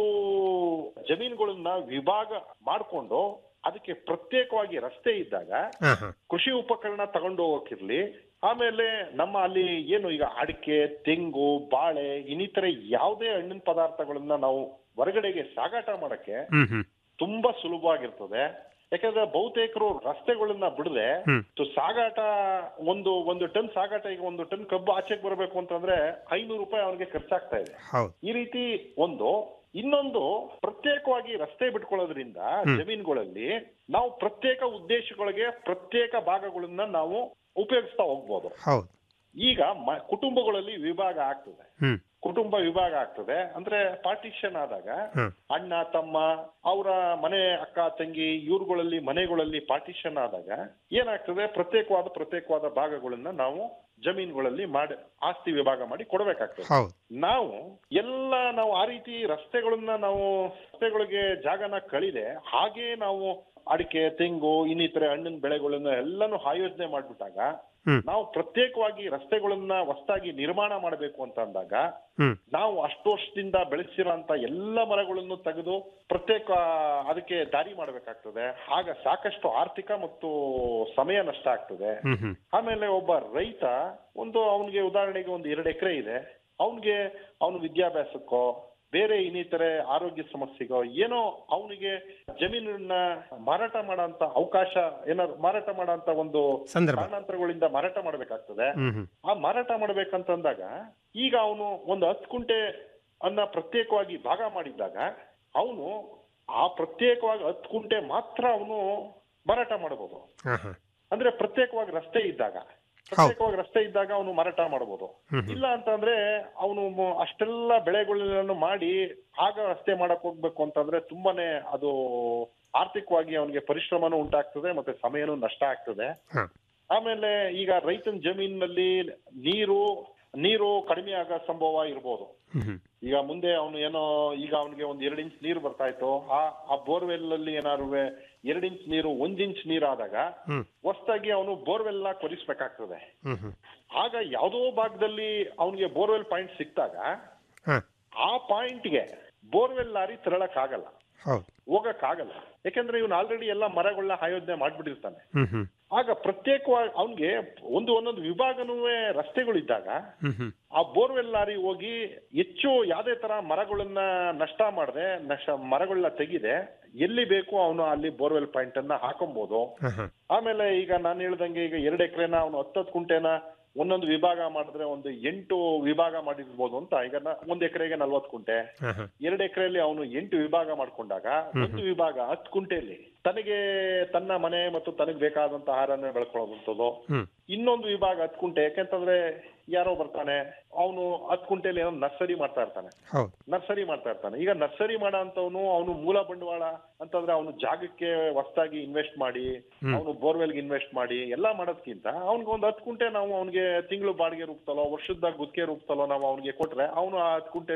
ಜಮೀನುಗಳನ್ನ ವಿಭಾಗ ಮಾಡ್ಕೊಂಡು ಅದಕ್ಕೆ ಪ್ರತ್ಯೇಕವಾಗಿ ರಸ್ತೆ ಇದ್ದಾಗ ಹಾ ಹಾ ಕೃಷಿ ಉಪಕರಣ ತಗೊಂಡು ಹೋಗಕ್ಕಿರ್ಲಿ ಆಮೇಲೆ ನಮ್ಮ ಅಲ್ಲಿ ಏನು ಈಗ ಅಡಿಕೆ ತೆಂಗು ಬಾಳೆ ಇನ್ನಿತರೆ ಯಾವುದೇ ಹಣ್ಣಿನ ಪದಾರ್ಥಗಳನ್ನ ನಾವು ಹೊರಗಡೆಗೆ ಸಾಗಾಟ ಮಾಡಕ್ಕೆ ಹ್ಮ್ ಹ್ಮ್ ತುಂಬಾ ಸುಲಭವಾಗಿರ್ತದೆ ಯಾಕಂದ್ರೆ ಬಹುತೇಕರು ರಸ್ತೆಗಳನ್ನ ಬಿಡದೆ ಹ್ಮ್. ಸಾಗಾಟ ಒಂದು ಒಂದು ಟನ್ ಸಾಗಾಟ ಈಗ ಒಂದು ಟನ್ ಕಬ್ಬು ಆಚೆಗೆ ಬರಬೇಕು ಅಂತಂದ್ರೆ ಐನೂರು ರೂಪಾಯಿ ಅವನಿಗೆ ಖರ್ಚಾಗ್ತಾ ಇದೆ ಹೌದು ಈ ರೀತಿ ಒಂದು ಇನ್ನೊಂದು ಪ್ರತ್ಯೇಕವಾಗಿ ರಸ್ತೆ ಬಿಟ್ಕೊಳ್ಳೋದ್ರಿಂದ ಜಮೀನುಗಳಲ್ಲಿ ನಾವು ಪ್ರತ್ಯೇಕ ಉದ್ದೇಶಗಳಿಗೆ ಪ್ರತ್ಯೇಕ ಭಾಗಗಳನ್ನ ನಾವು ಉಪಯೋಗಿಸ್ತಾ ಹೋಗ್ಬೋದು ಹೌದು ಈಗ ಮ- ಕುಟುಂಬಗಳಲ್ಲಿ ವಿಭಾಗ ಆಗ್ತದೆ ಹ್ಮ್ ಕುಟುಂಬ ವಿಭಾಗ ಆಗ್ತದೆ ಅಂದ್ರೆ ಪಾರ್ಟಿಷನ್ ಆದಾಗ ಹ್ಮ್. ಅಣ್ಣ ತಮ್ಮ ಅವರ ಮನೆ ಅಕ್ಕ ತಂಗಿ ಇವ್ರುಗಳಲ್ಲಿ ಮನೆಗಳಲ್ಲಿ ಪಾರ್ಟಿಷನ್ ಆದಾಗ ಏನಾಗ್ತದೆ ಪ್ರತ್ಯೇಕವಾದ ಪ್ರತ್ಯೇಕವಾದ ಭಾಗಗಳನ್ನ ನಾವು ಜಮೀನುಗಳಲ್ಲಿ ಮಾಡಿ ಆಸ್ತಿ ವಿಭಾಗ ಮಾಡಿ ಕೊಡಬೇಕಾಗ್ತದೆ ಹೌದು ನಾವು ಎಲ್ಲ ನಾವು ಆ ರೀತಿ ರಸ್ತೆಗಳನ್ನ ನಾವು ರಸ್ತೆಗಳಿಗೆ ಜಾಗನ ಕಳಿದೆ ಹಾಗೆ ನಾವು ಅಡಿಕೆ ತೆಂಗು ಇನ್ನಿತರೆ ಹಣ್ಣಿನ ಬೆಳೆಗಳನ್ನ ಎಲ್ಲಾನು ಆಯೋಜನೆ ಮಾಡ್ಬಿಟ್ಟಾಗ ಹ್ಮ್. ನಾವು ಪ್ರತ್ಯೇಕವಾಗಿ ರಸ್ತೆಗಳನ್ನ ಹೊಸದಾಗಿ ನಿರ್ಮಾಣ ಮಾಡಬೇಕು ಅಂತ ಅಂದಾಗ ಹ್ಮ್ ನಾವು ಅಷ್ಟು ವರ್ಷದಿಂದ ಬೆಳೆಸಿರೋಂತ ಎಲ್ಲ ಮರಗಳನ್ನು ತೆಗೆದು ಪ್ರತ್ಯೇಕ ಅದಕ್ಕೆ ದಾರಿ ಮಾಡಬೇಕಾಗ್ತದೆ ಆಗ ಸಾಕಷ್ಟು ಆರ್ಥಿಕ ಮತ್ತು ಸಮಯ ನಷ್ಟ ಆಗ್ತದೆ ಹ್ಮ್ ಹ್ಮ್ ಆಮೇಲೆ ಒಬ್ಬ ರೈತ ಒಂದು ಅವನಿಗೆ ಉದಾಹರಣೆಗೆ ಒಂದು ಎರಡು ಎಕರೆ ಇದೆ ಅವನಿಗೆ ಅವನು ವಿದ್ಯಾಭ್ಯಾಸಕ್ಕೋ ಬೇರೆ ಇನ್ನಿತರೆ ಆರೋಗ್ಯ ಸಮಸ್ಯೆಗೋ ಏನೋ ಅವನಿಗೆ ಜಮೀನನ್ನ ಮಾರಾಟ ಮಾಡೋಂತ ಅವಕಾಶ ಏನಾದ್ರು ಮಾರಾಟ ಮಾಡೋಂತ ಒಂದು ಸಂದರ್ಭ. ಕಾರಣಾಂತರಗಳಿಂದ ಮಾರಾಟ ಮಾಡ್ಬೇಕಾಗ್ತದೆ ಹ್ಮ್ ಹ್ಮ್ ಆ ಮಾರಾಟ ಮಾಡ್ಬೇಕಂತಂದಾಗ ಈಗ ಅವನು ಒಂದು ಹತ್ತು ಕುಂಟೆ ಅನ್ನ ಪ್ರತ್ಯೇಕವಾಗಿ ಭಾಗ ಮಾಡಿದ್ದಾಗ ಅವನು ಆ ಪ್ರತ್ಯೇಕವಾಗಿ ಹತ್ತು ಕುಂಟೆ ಮಾತ್ರ ಅವನು ಮಾರಾಟ ಮಾಡಬಹುದು ಹಾ ಹಾ ಅಂದ್ರೆ ಪ್ರತ್ಯೇಕವಾಗಿ ರಸ್ತೆ ಇದ್ದಾಗ ಪ್ರತ್ಯೇಕವಾಗಿ ರಸ್ತೆ ಇದ್ದಾಗ ಅವನು ಮಾರಾಟ ಮಾಡಬಹುದು ಇಲ್ಲ ಅಂತಂದ್ರೆ ಅವನು ಅಷ್ಟೆಲ್ಲ ಬೆಳೆಗಳನ್ನು ಮಾಡಿ ಆಗ ರಸ್ತೆ ಮಾಡಕ್ ಹೋಗ್ಬೇಕು ಅಂತಂದ್ರೆ ತುಂಬಾನೇ ಅದು ಆರ್ಥಿಕವಾಗಿ ಅವನಿಗೆ ಪರಿಶ್ರಮನೂ ಉಂಟಾಗ್ತದೆ ಮತ್ತೆ ಸಮಯನೂ ನಷ್ಟ ಆಗ್ತದೆ ಹಾ ಆಮೇಲೆ ಈಗ ರೈತನ ಜಮೀನಿನಲ್ಲಿ ನೀರು ನೀರು ಕಡಿಮೆ ಆಗೋ ಸಂಭವ ಇರ್ಬೋದು ಹ್ಮ್ ಹ್ಮ್ ಈಗ ಮುಂದೆ ಅವನು ಏನೋ ಈಗ ಅವನಿಗೆ ಒಂದ್ ಎರಡ್ ಇಂಚ್ ನೀರು ಬರ್ತಾ ಇತ್ತು ಆ ಆ ಬೋರ್ವೆಲ್ ಅಲ್ಲಿ ಏನಾದ್ರು ಎರಡ್ ಇಂಚ್ ನೀರು ಒಂದ್ ಇಂಚ್ ನೀರಾದಾಗ ಹ್ಮ್ ಹೊಸದಾಗಿ ಅವನು ಬೋರ್ವೆಲ್ ನ ಕೊರಿಸ್ಬೇಕಾಗ್ತದೆ ಹ್ಮ್ ಹ್ಮ್ ಆಗ ಯಾವುದೋ ಭಾಗದಲ್ಲಿ ಅವನಿಗೆ ಬೋರ್ವೆಲ್ ಪಾಯಿಂಟ್ ಸಿಕ್ತಾಗ ಹಾ ಆ ಪಾಯಿಂಟ್ಗೆ ಬೋರ್ವೆಲ್ ಲಾರಿ ತೆರಳಕ್ ಆಗಲ್ಲ ಹೌದು ಹೋಗಕ್ ಆಗಲ್ಲ ಯಾಕಂದ್ರೆ ಇವನು ಆಲ್ರೆಡಿ ಎಲ್ಲ ಮರಗಳನ್ನ ಆಯೋಜನೆ ಮಾಡ್ಬಿಟ್ಟಿರ್ತಾನೆ ಹ್ಮ್ ಹ್ಮ್ ಆಗ ಪ್ರತ್ಯೇಕವಾಗಿ ಅವನ್ಗೆ ಒಂದು ಒಂದೊಂದು ವಿಭಾಗನೂ ರಸ್ತೆಗಳಿದ್ದಾಗ ಹ್ಮ್ ಹ್ಮ್ ಆ ಬೋರ್ವೆಲ್ ಲಾರಿ ಹೋಗಿ ಹೆಚ್ಚು ಯಾವ್ದೇ ತರ ಮರಗಳನ್ನ ನಷ್ಟ ಮಾಡದೆ ನಷ್ಟ ಮರಗಳನ್ನ ತೆಗಿದೆ ಎಲ್ಲಿ ಬೇಕು ಅವನು ಅಲ್ಲಿ ಬೋರ್ವೆಲ್ ಪಾಯಿಂಟ್ ಅನ್ನ ಹಾಕೊಬಹುದು ಹಾ ಹಾ ಆಮೇಲೆ ಈಗ ನಾನು ಹೇಳ್ದಂಗೆ ಈಗ ಎರಡು ಎಕರೆನ ಅವನು ಹತ್ತತ್ತು ಕುಂಟೆನ ಒಂದೊಂದು ವಿಭಾಗ ಮಾಡಿದ್ರೆ ಒಂದು ಎಂಟು ವಿಭಾಗ ಮಾಡಿರ್ಬೋದು ಅಂತ ಈಗ ನ- ಒಂದ್ ಎಕರೆಗೆ ನಲ್ವತ್ತು ಕುಂಟೆ ಹಾ ಹಾ ಎರಡು ಎಕರೆಯಲ್ಲಿ ಅವನು ಎಂಟು ವಿಭಾಗ ಮಾಡ್ಕೊಂಡಾಗ ಒಂದು ವಿಭಾಗ ಹತ್ತು ಕುಂಟೆಯಲ್ಲಿ ತನಗೆ ತನ್ನ ಮನೆ ಮತ್ತು ತನಗೆ ಬೇಕಾದಂತ ಆಹಾರನ ಬೆಳ್ಕೊಳ್ಳೋದಂಥದ್ದು ಹ್ಮ್ ಇನ್ನೊಂದು ವಿಭಾಗ ಹತ್ತು ಕುಂಟೆ ಯಾಕೆಂತಂದ್ರೆ ಯಾರೋ ಬರ್ತಾನೆ ಅವನು ಹತ್ತು ಕುಂಟೆಯಲ್ಲಿ ಏನೋ ನರ್ಸರಿ ಮಾಡ್ತಾ ಇರ್ತಾನೆ ಹೌದು ನರ್ಸರಿ ಮಾಡ್ತಾ ಇರ್ತಾನೆ ಈಗ ನರ್ಸರಿ ಮಾಡೋ ಅಂತವನು ಅವನು ಮೂಲ ಬಂಡವಾಳ ಅಂತಂದ್ರೆ ಅವನು ಜಾಗಕ್ಕೆ ಹೊಸದಾಗಿ ಇನ್ವೆಸ್ಟ್ ಮಾಡಿ ಅವನು ಬೋರ್ವೆಲ್ಗೆ ಇನ್ವೆಸ್ಟ್ ಮಾಡಿ ಎಲ್ಲಾ ಮಾಡೋದ್ಕಿಂತ ಅವ್ನಿಗೆ ಒಂದು ಹತ್ತು ಕುಂಟೆ ನಾವು ಅವ್ನಿಗೆ ತಿಂಗಳು ಬಾಡಿಗೆ ರೂಪದಲ್ಲೋ ವರ್ಷದಾಗ ಗುತ್ತಿಗೆ ರೂಪದಲ್ಲೋ ನಾವು ಅವ್ನಿಗೆ ಕೊಟ್ರೆ ಅವನು ಆ ಹತ್ತು ಕುಂಟೆಲಿ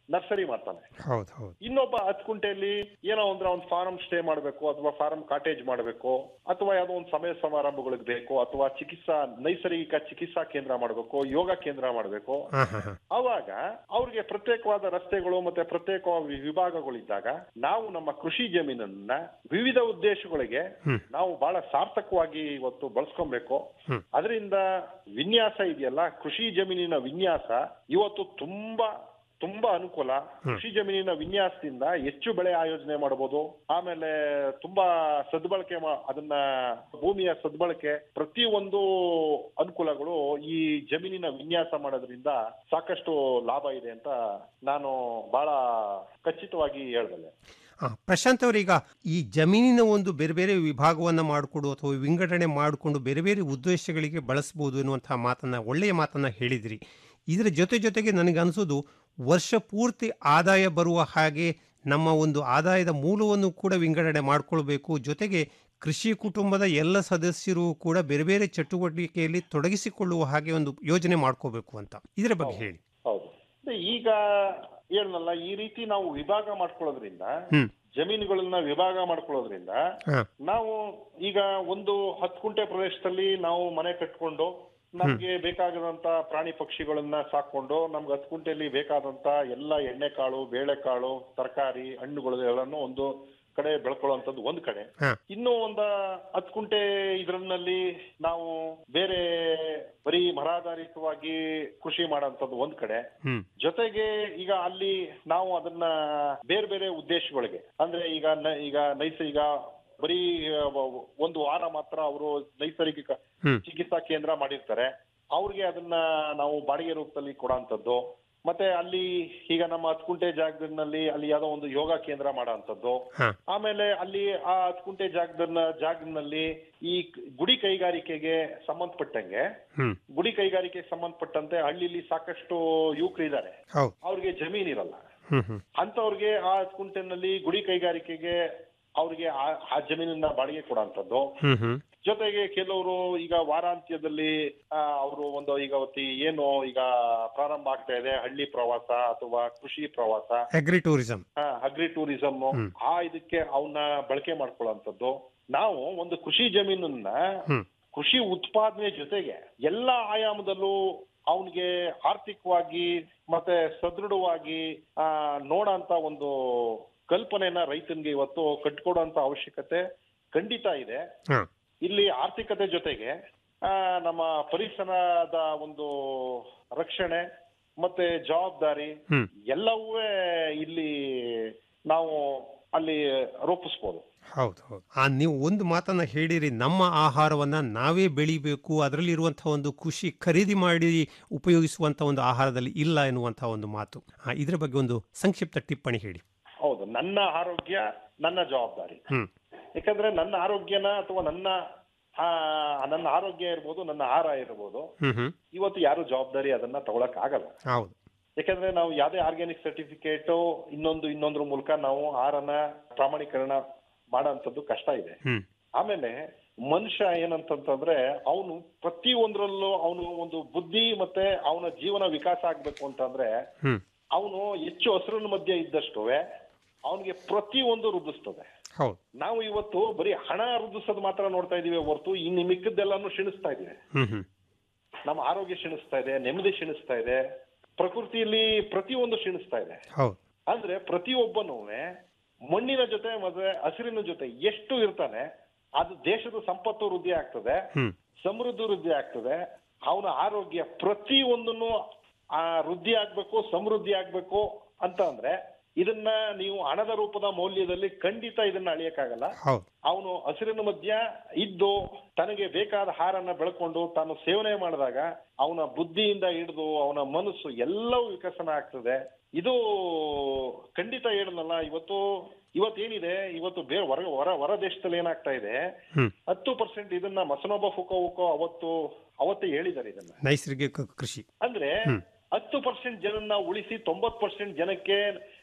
ನರ್ಸರಿ ಮಾಡ್ತಾನೆ ಹೌದು ಹೌದು ಇನ್ನೊಬ್ಬ ಹತ್ತು ಕುಂಟೆಯಲ್ಲಿ ಏನೋ ಅಂದ್ರೆ ಅವ್ನ್ ಫಾರಂ ಸ್ಟೇ ಮಾಡಬೇಕು ಅಥವಾ ಫಾರಂ ಕಾಟೇಜ್ ಮಾಡಬೇಕು ಅಥವಾ ಯಾವುದೋ ಒಂದು ಸಮಯ ಸಮಾರಂಭಗಳಿಗೆ ಬೇಕು ಅಥವಾ ಚಿಕಿತ್ಸಾ ನೈಸರ್ಗಿಕ ಚಿಕಿತ್ಸಾ ಕೇಂದ್ರ ಮಾಡಬೇಕು ಯೋಗ ಕೇಂದ್ರ ಮಾಡಬೇಕು ಹಾ ಹಾ ಹಾ ಅವಾಗ ಅವ್ರಿಗೆ ಪ್ರತ್ಯೇಕವಾದ ರಸ್ತೆಗಳು ಮತ್ತೆ ಪ್ರತ್ಯೇಕವಾದ ವಿ- ವಿಭಾಗಗಳಿದ್ದಾಗ ನಾವು ನಮ್ಮ ಕೃಷಿ ಜಮೀನನ್ನ ವಿವಿಧ ಉದ್ದೇಶಗಳಿಗೆ ಹ್ಮ್. ನಾವು ಬಹಳ ಸಾರ್ಥಕವಾಗಿ ಇವತ್ತು ಬಳಸ್ಕೊಬೇಕು ಹ್ಮ್. ಅದರಿಂದ ವಿನ್ಯಾಸ ಇದೆಯಲ್ಲ ಕೃಷಿ ಜಮೀನಿನ ವಿನ್ಯಾಸ ಇವತ್ತು ತುಂಬಾ ತುಂಬಾ ಅನುಕೂಲ ಕೃಷಿ ಜಮೀನಿನ ವಿನ್ಯಾಸದಿಂದ ಹೆಚ್ಚು ಬೆಳೆ ಆಯೋಜನೆ ಮಾಡಬಹುದು ಆಮೇಲೆ ತುಂಬಾ ಸದ್ಬಳಕೆ ಮಾ- ಅದನ್ನ ಭೂಮಿಯ ಸದ್ಬಳಕೆ ಪ್ರತಿಯೊಂದು ಅನುಕೂಲಗಳು ಈ ಜಮೀನಿನ ವಿನ್ಯಾಸ ಮಾಡೋದ್ರಿಂದ ಸಾಕಷ್ಟು ಲಾಭ ಇದೆ ಅಂತ ನಾನು ಬಹಳ ಖಚಿತವಾಗಿ ಹೇಳ್ಬಲ್ಲೆ ಆ, ಪ್ರಶಾಂತ್ ಅವರೀಗ ಈ ಜಮೀನಿನ ಒಂದು ಬೇರೆ ಬೇರೆ ವಿಭಾಗವನ್ನು ಮಾಡಿಕೊಡು ಅಥವಾ ವಿಂಗಡಣೆ ಮಾಡಿಕೊಂಡು ಬೇರೆ ಬೇರೆ ಉದ್ದೇಶಗಳಿಗೆ ಬಳಸ್ಬೋದು ಎನ್ನುವಂತಹ ಮಾತನ್ನ ಒಳ್ಳೆಯ ಮಾತನ್ನ ಹೇಳಿದಿರಿ ಇದರ ಜೊತೆ ಜೊತೆಗೆ ನನಗೆ ಅನಿಸೋದು ವರ್ಷ ಪೂರ್ತಿ ಆದಾಯ ಬರುವ ಹಾಗೆ ನಮ್ಮ ಒಂದು ಆದಾಯದ ಮೂಲವನ್ನು ಕೂಡ ವಿಂಗಡಣೆ ಮಾಡಿಕೊಳ್ಬೇಕು ಜೊತೆಗೆ ಕೃಷಿ ಕುಟುಂಬದ ಎಲ್ಲ ಸದಸ್ಯರು ಕೂಡ ಬೇರೆ ಬೇರೆ ಚಟುವಟಿಕೆಯಲ್ಲಿ ತೊಡಗಿಸಿಕೊಳ್ಳುವ ಹಾಗೆ ಒಂದು ಯೋಜನೆ ಮಾಡ್ಕೋಬೇಕು ಅಂತ ಇದರ ಬಗ್ಗೆ ಹೇಳಿ ಹೌದು ಅದೇ ಈಗ ಹೇಳಲ್ಲ ಈ ರೀತಿ ನಾವು ವಿಭಾಗ ಮಾಡ್ಕೊಳ್ಳೋದ್ರಿಂದ ಹ್ಮ್ ಜಮೀನುಗಳನ್ನ ವಿಭಾಗ ಮಾಡ್ಕೊಳ್ಳೋದ್ರಿಂದ ಹಾ ನಾವು ಈಗ ಒಂದು ಹತ್ತು ಕುಂಟೆ ಪ್ರದೇಶದಲ್ಲಿ ನಾವು ಮನೆ ಕಟ್ಕೊಂಡು ನಮ್ಗೆ ಬೇಕಾಗದಂತ ಪ್ರಾಣಿ ಪಕ್ಷಿಗಳನ್ನ ಸಾಕೊಂಡು ನಮ್ಗೆ ಹತ್ತು ಕುಂಟೆಯಲ್ಲಿ ಬೇಕಾದಂತ ಎಲ್ಲ ಎಣ್ಣೆಕಾಳು ಬೇಳೆಕಾಳು ತರಕಾರಿ ಹಣ್ಣುಗಳು ಎಲ್ಲಾನು ಒಂದು ಕಡೆ ಬೆಳ್ಕೊಳ್ಳುವಂಥದ್ದು ಒಂದ್ ಕಡೆ ಹಾ ಇನ್ನು ಒಂದ ಹತ್ತು ಕುಂಟೆ ಇದ್ರಲ್ಲಿ ನಾವು ಬೇರೆ ಬರೀ ಮರಾಧಾರಿತವಾಗಿ ಕೃಷಿ ಮಾಡೋಂಥದ್ದು ಒಂದ್ ಕಡೆ ಹ್ಮ್ ಜೊತೆಗೆ ಈಗ ಅಲ್ಲಿ ನಾವು ಅದನ್ನ ಬೇರೆ ಬೇರೆ ಉದ್ದೇಶಗಳಿಗೆ ಅಂದ್ರೆ ಈಗ ನ- ಈಗ ನೈಸರ್ಗಿಕ ಬರೀ ಆ, ವ- ಒಂದು ವಾರ ಮಾತ್ರ ಅವರು ನೈಸರ್ಗಿಕ ಹ್ಮ್ ಚಿಕಿತ್ಸಾ ಕೇಂದ್ರ ಮಾಡಿರ್ತಾರೆ ಅವ್ರಿಗೆ ಅದನ್ನ ನಾವು ಬಾಡಿಗೆ ರೂಪದಲ್ಲಿ ಕೊಡೋಂಥದ್ದು ಮತ್ತೆ ಅಲ್ಲಿ ಈಗ ನಮ್ಮ ಹತ್ತು ಕುಂಟೆ ಜಾಗದಲ್ಲಿ ಅಲ್ಲಿ ಯಾವ್ದೋ ಒಂದು ಯೋಗ ಕೇಂದ್ರ ಮಾಡೋಂಥದ್ದು ಹಾ ಆಮೇಲೆ ಅಲ್ಲಿ ಆ ಹತ್ತು ಕುಂಟೆ ಜಾಗದನ್ನ ಜಾಗದಲ್ಲಿ ಈ ಕ್- ಗುಡಿ ಕೈಗಾರಿಕೆಗೆ ಸಂಬಂಧಪಟ್ಟಂಗೆ ಹ್ಮ್ ಗುಡಿ ಕೈಗಾರಿಕೆಗೆ ಸಂಬಂಧಪಟ್ಟಂತೆ ಹಳ್ಳಿಲಿ ಸಾಕಷ್ಟು ಯುವಕರಿದ್ದಾರೆ ಹೌದು ಅವ್ರಿಗೆ ಜಮೀನ್ ಇರಲ್ಲ ಹ್ಮ್ ಹ್ಮ್ ಅಂತವ್ರಿಗೆ ಆ ಕುಂಟೆನಲ್ಲಿ ಗುಡಿ ಕೈಗಾರಿಕೆಗೆ ಅವ್ರಿಗೆ ಆ- ಆ ಜಮೀನನ್ನ ಬಾಡಿಗೆ ಕೊಡೋಂಥದ್ದು ಹ್ಮ್ ಹ್ಮ್ ಜೊತೆಗೆ ಕೆಲವರು ಈಗ ವಾರಾಂತ್ಯದಲ್ಲಿ ಅವರು ಒಂದು ಈಗ ಅವತ್ತಿ ಏನು ಈಗ ಪ್ರಾರಂಭ ಆಗ್ತಾ ಇದೆ ಹಳ್ಳಿ ಪ್ರವಾಸ ಅಥವಾ ಕೃಷಿ ಪ್ರವಾಸ ಅಗ್ರಿ ಟೂರಿಸಂ ಅಗ್ರಿ ಟೂರಿಸಮ್ ಹ್ಮ್. ಆ ಇದಕ್ಕೆ ಅವನ್ನ ಬಳಕೆ ಮಾಡ್ಕೊಳ್ಳುವಂಥದ್ದು ನಾವು ಒಂದು ಕೃಷಿ ಜಮೀನನ್ನ ಹ್ಮ್ ಕೃಷಿ ಉತ್ಪಾದನೆ ಜೊತೆಗೆ ಎಲ್ಲಾ ಆಯಾಮದಲ್ಲೂ ಅವನಿಗೆ ಆರ್ಥಿಕವಾಗಿ ಮತ್ತೆ ಸದೃಢವಾಗಿ ಆ ನೋಡಂತ ಒಂದು ಕಲ್ಪನೆನ ರೈತನಿಗೆ ಇವತ್ತು ಕಟ್ಕೊಡುವಂತ ಅವಶ್ಯಕತೆ ಖಂಡಿತ ಇದೆ ಹಾ ಇಲ್ಲಿ ಆರ್ಥಿಕತೆ ಜೊತೆಗೆ ಆ, ನಮ್ಮ ಪರಿಸರದ ಒಂದು ರಕ್ಷಣೆ ಮತ್ತೆ ಜವಾಬ್ದಾರಿ ಹ್ಮ್ ಎಲ್ಲವೂ ಇಲ್ಲಿ ನಾವು ಅಲ್ಲಿ ರೂಪಿಸ್ಬೋದು ಹೌದು ಹೌದು ಆ ನೀವು ಒಂದು ಮಾತನ್ನ ಹೇಳಿರಿ ನಮ್ಮ ಆಹಾರವನ್ನ ನಾವೇ ಬೆಳಿಬೇಕು ಅದರಲ್ಲಿ ಇರುವಂತಹ ಒಂದು ಖುಷಿ ಖರೀದಿ ಮಾಡಿ ಉಪಯೋಗಿಸುವಂತ ಒಂದು ಆಹಾರದಲ್ಲಿ ಇಲ್ಲ ಎನ್ನುವಂತಹ ಒಂದು ಮಾತು ಆ, ಇದರ ಬಗ್ಗೆ ಒಂದು ಸಂಕ್ಷಿಪ್ತ ಟಿಪ್ಪಣಿ ಹೇಳಿ ಹೌದು ನನ್ನ ಆರೋಗ್ಯ ನನ್ನ ಜವಾಬ್ದಾರಿ ಹ್ಮ್ ಯಾಕಂದ್ರೆ ನನ್ನ ಆರೋಗ್ಯನ ಅಥವಾ ನನ್ನ ಆ, ನನ್ನ ಆರೋಗ್ಯ ಇರ್ಬೋದು ನನ್ನ ಆಹಾರ ಇರ್ಬೋದು ಹ್ಮ್ ಹ್ಮ್ ಇವತ್ತು ಯಾರು ಜವಾಬ್ದಾರಿ ಅದನ್ನ ತಗೊಳಕ್ ಆಗಲ್ಲ ಹೌದು ಯಾಕಂದ್ರೆ ನಾವು ಯಾವ್ದೇ ಆರ್ಗ್ಯಾನಿಕ್ ಸರ್ಟಿಫಿಕೇಟ್ ಇನ್ನೊಂದು ಇನ್ನೊಂದ್ರ ಮೂಲಕ ನಾವು ಆಹಾರನ ಪ್ರಾಮಾಣೀಕರಣ ಮಾಡೋಂಥದ್ದು ಕಷ್ಟ ಇದೆ ಹ್ಮ್ ಆಮೇಲೆ ಮನುಷ್ಯ ಏನಂತಂತಂದ್ರೆ ಅವನು ಪ್ರತಿ ಒಂದ್ರಲ್ಲೂ ಅವನು ಒಂದು ಬುದ್ಧಿ ಮತ್ತೆ ಅವನ ಜೀವನ ವಿಕಾಸ ಆಗ್ಬೇಕು ಅಂತಂದ್ರೆ ಹ್ಮ್ ಅವನು ಹೆಚ್ಚು ಹಸಿರಿನ ಮಧ್ಯೆ ಇದ್ದಷ್ಟು ಅವನಿಗೆ ಪ್ರತಿ ಒಂದು ವೃದ್ಧಿಸ್ತದೆ ಹೌದು ನಾವು ಇವತ್ತು ಬರೀ ಹಣ ವೃದ್ಧಿಸೋದು ಮಾತ್ರ ನೋಡ್ತಾ ಇದೀವಿ ಹೊರತು ಇನ್ನು ಮಿಕ್ಕದ್ದೆಲ್ಲಾನು ಕ್ಷೀಣಿಸ್ತಾ ಇದೀವಿ ಹ್ಮ್ ಹ್ಮ್ ನಮ್ಮ ಆರೋಗ್ಯ ಕ್ಷೀಣಿಸ್ತಾ ಇದೆ ನೆಮ್ಮದಿ ಕ್ಷೀಣಿಸ್ತಾ ಇದೆ ಪ್ರಕೃತಿಯಲ್ಲಿ ಪ್ರತಿಯೊಂದು ಕ್ಷೀಣಿಸ್ತಾ ಇದೆ ಹೌದು ಅಂದ್ರೆ ಪ್ರತಿಯೊಬ್ಬನೂ ಮಣ್ಣಿನ ಜೊತೆ ಮತ್ತೆ ಹಸಿರಿನ ಜೊತೆ ಎಷ್ಟು ಇರ್ತಾನೆ ಅದು ದೇಶದ ಸಂಪತ್ತು ವೃದ್ಧಿ ಆಗ್ತದೆ ಹ್ಮ್ ಸಮೃದ್ಧಿ ವೃದ್ಧಿ ಆಗ್ತದೆ ಅವನ ಆರೋಗ್ಯ ಪ್ರತಿ ಒಂದನ್ನು ಆ ವೃದ್ಧಿ ಆಗ್ಬೇಕು ಸಮೃದ್ಧಿ ಆಗ್ಬೇಕು ಅಂತ ಅಂದ್ರೆ ಇದನ್ನ ನೀವು ಹಣದ ರೂಪದ ಮೌಲ್ಯದಲ್ಲಿ ಖಂಡಿತ ಇದನ್ನ ಅಳಿಯಕ್ಕಾಗಲ್ಲ ಹೌದು ಅವನು ಹಸಿರಿನ ಮಧ್ಯ ಇದ್ದು ತನಗೆ ಬೇಕಾದ ಹಾರನ್ನ ಬೆಳ್ಕೊಂಡು ತಾನು ಸೇವನೆ ಮಾಡಿದಾಗ ಅವನ ಬುದ್ಧಿಯಿಂದ ಹಿಡಿದು ಅವನ ಮನಸ್ಸು ಎಲ್ಲವೂ ವಿಕಸನ ಆಗ್ತದೆ ಇದು ಖಂಡಿತ ಹೇಳಲ್ಲ ಇವತ್ತು ಇವತ್ತೇನಿದೆ ಇವತ್ತು ಬೇರೆ ಹೊರ ಹೊರ ಹೊರ ದೇಶದಲ್ಲಿ ಏನಾಗ್ತಾ ಇದೆ ಹ್ಮ್ ಹತ್ತು ಪರ್ಸೆಂಟ್ ಇದನ್ನ ಮಸನೊಬ್ಬ ಫುಕೋ ಉಕೋ ಅವತ್ತು ಅವತ್ತೇ ಹೇಳಿದ್ದಾರೆ ಇದನ್ನ ನೈಸರ್ಗಿಕ ಕೃಷಿ ಅಂದ್ರೆ ಹ್ಮ್. ಹತ್ತು ಪರ್ಸೆಂಟ್ ಜನನ್ನ ಉಳಿಸಿ ತೊಂಬತ್ ಪರ್ಸೆಂಟ್ ಜನಕ್ಕೆ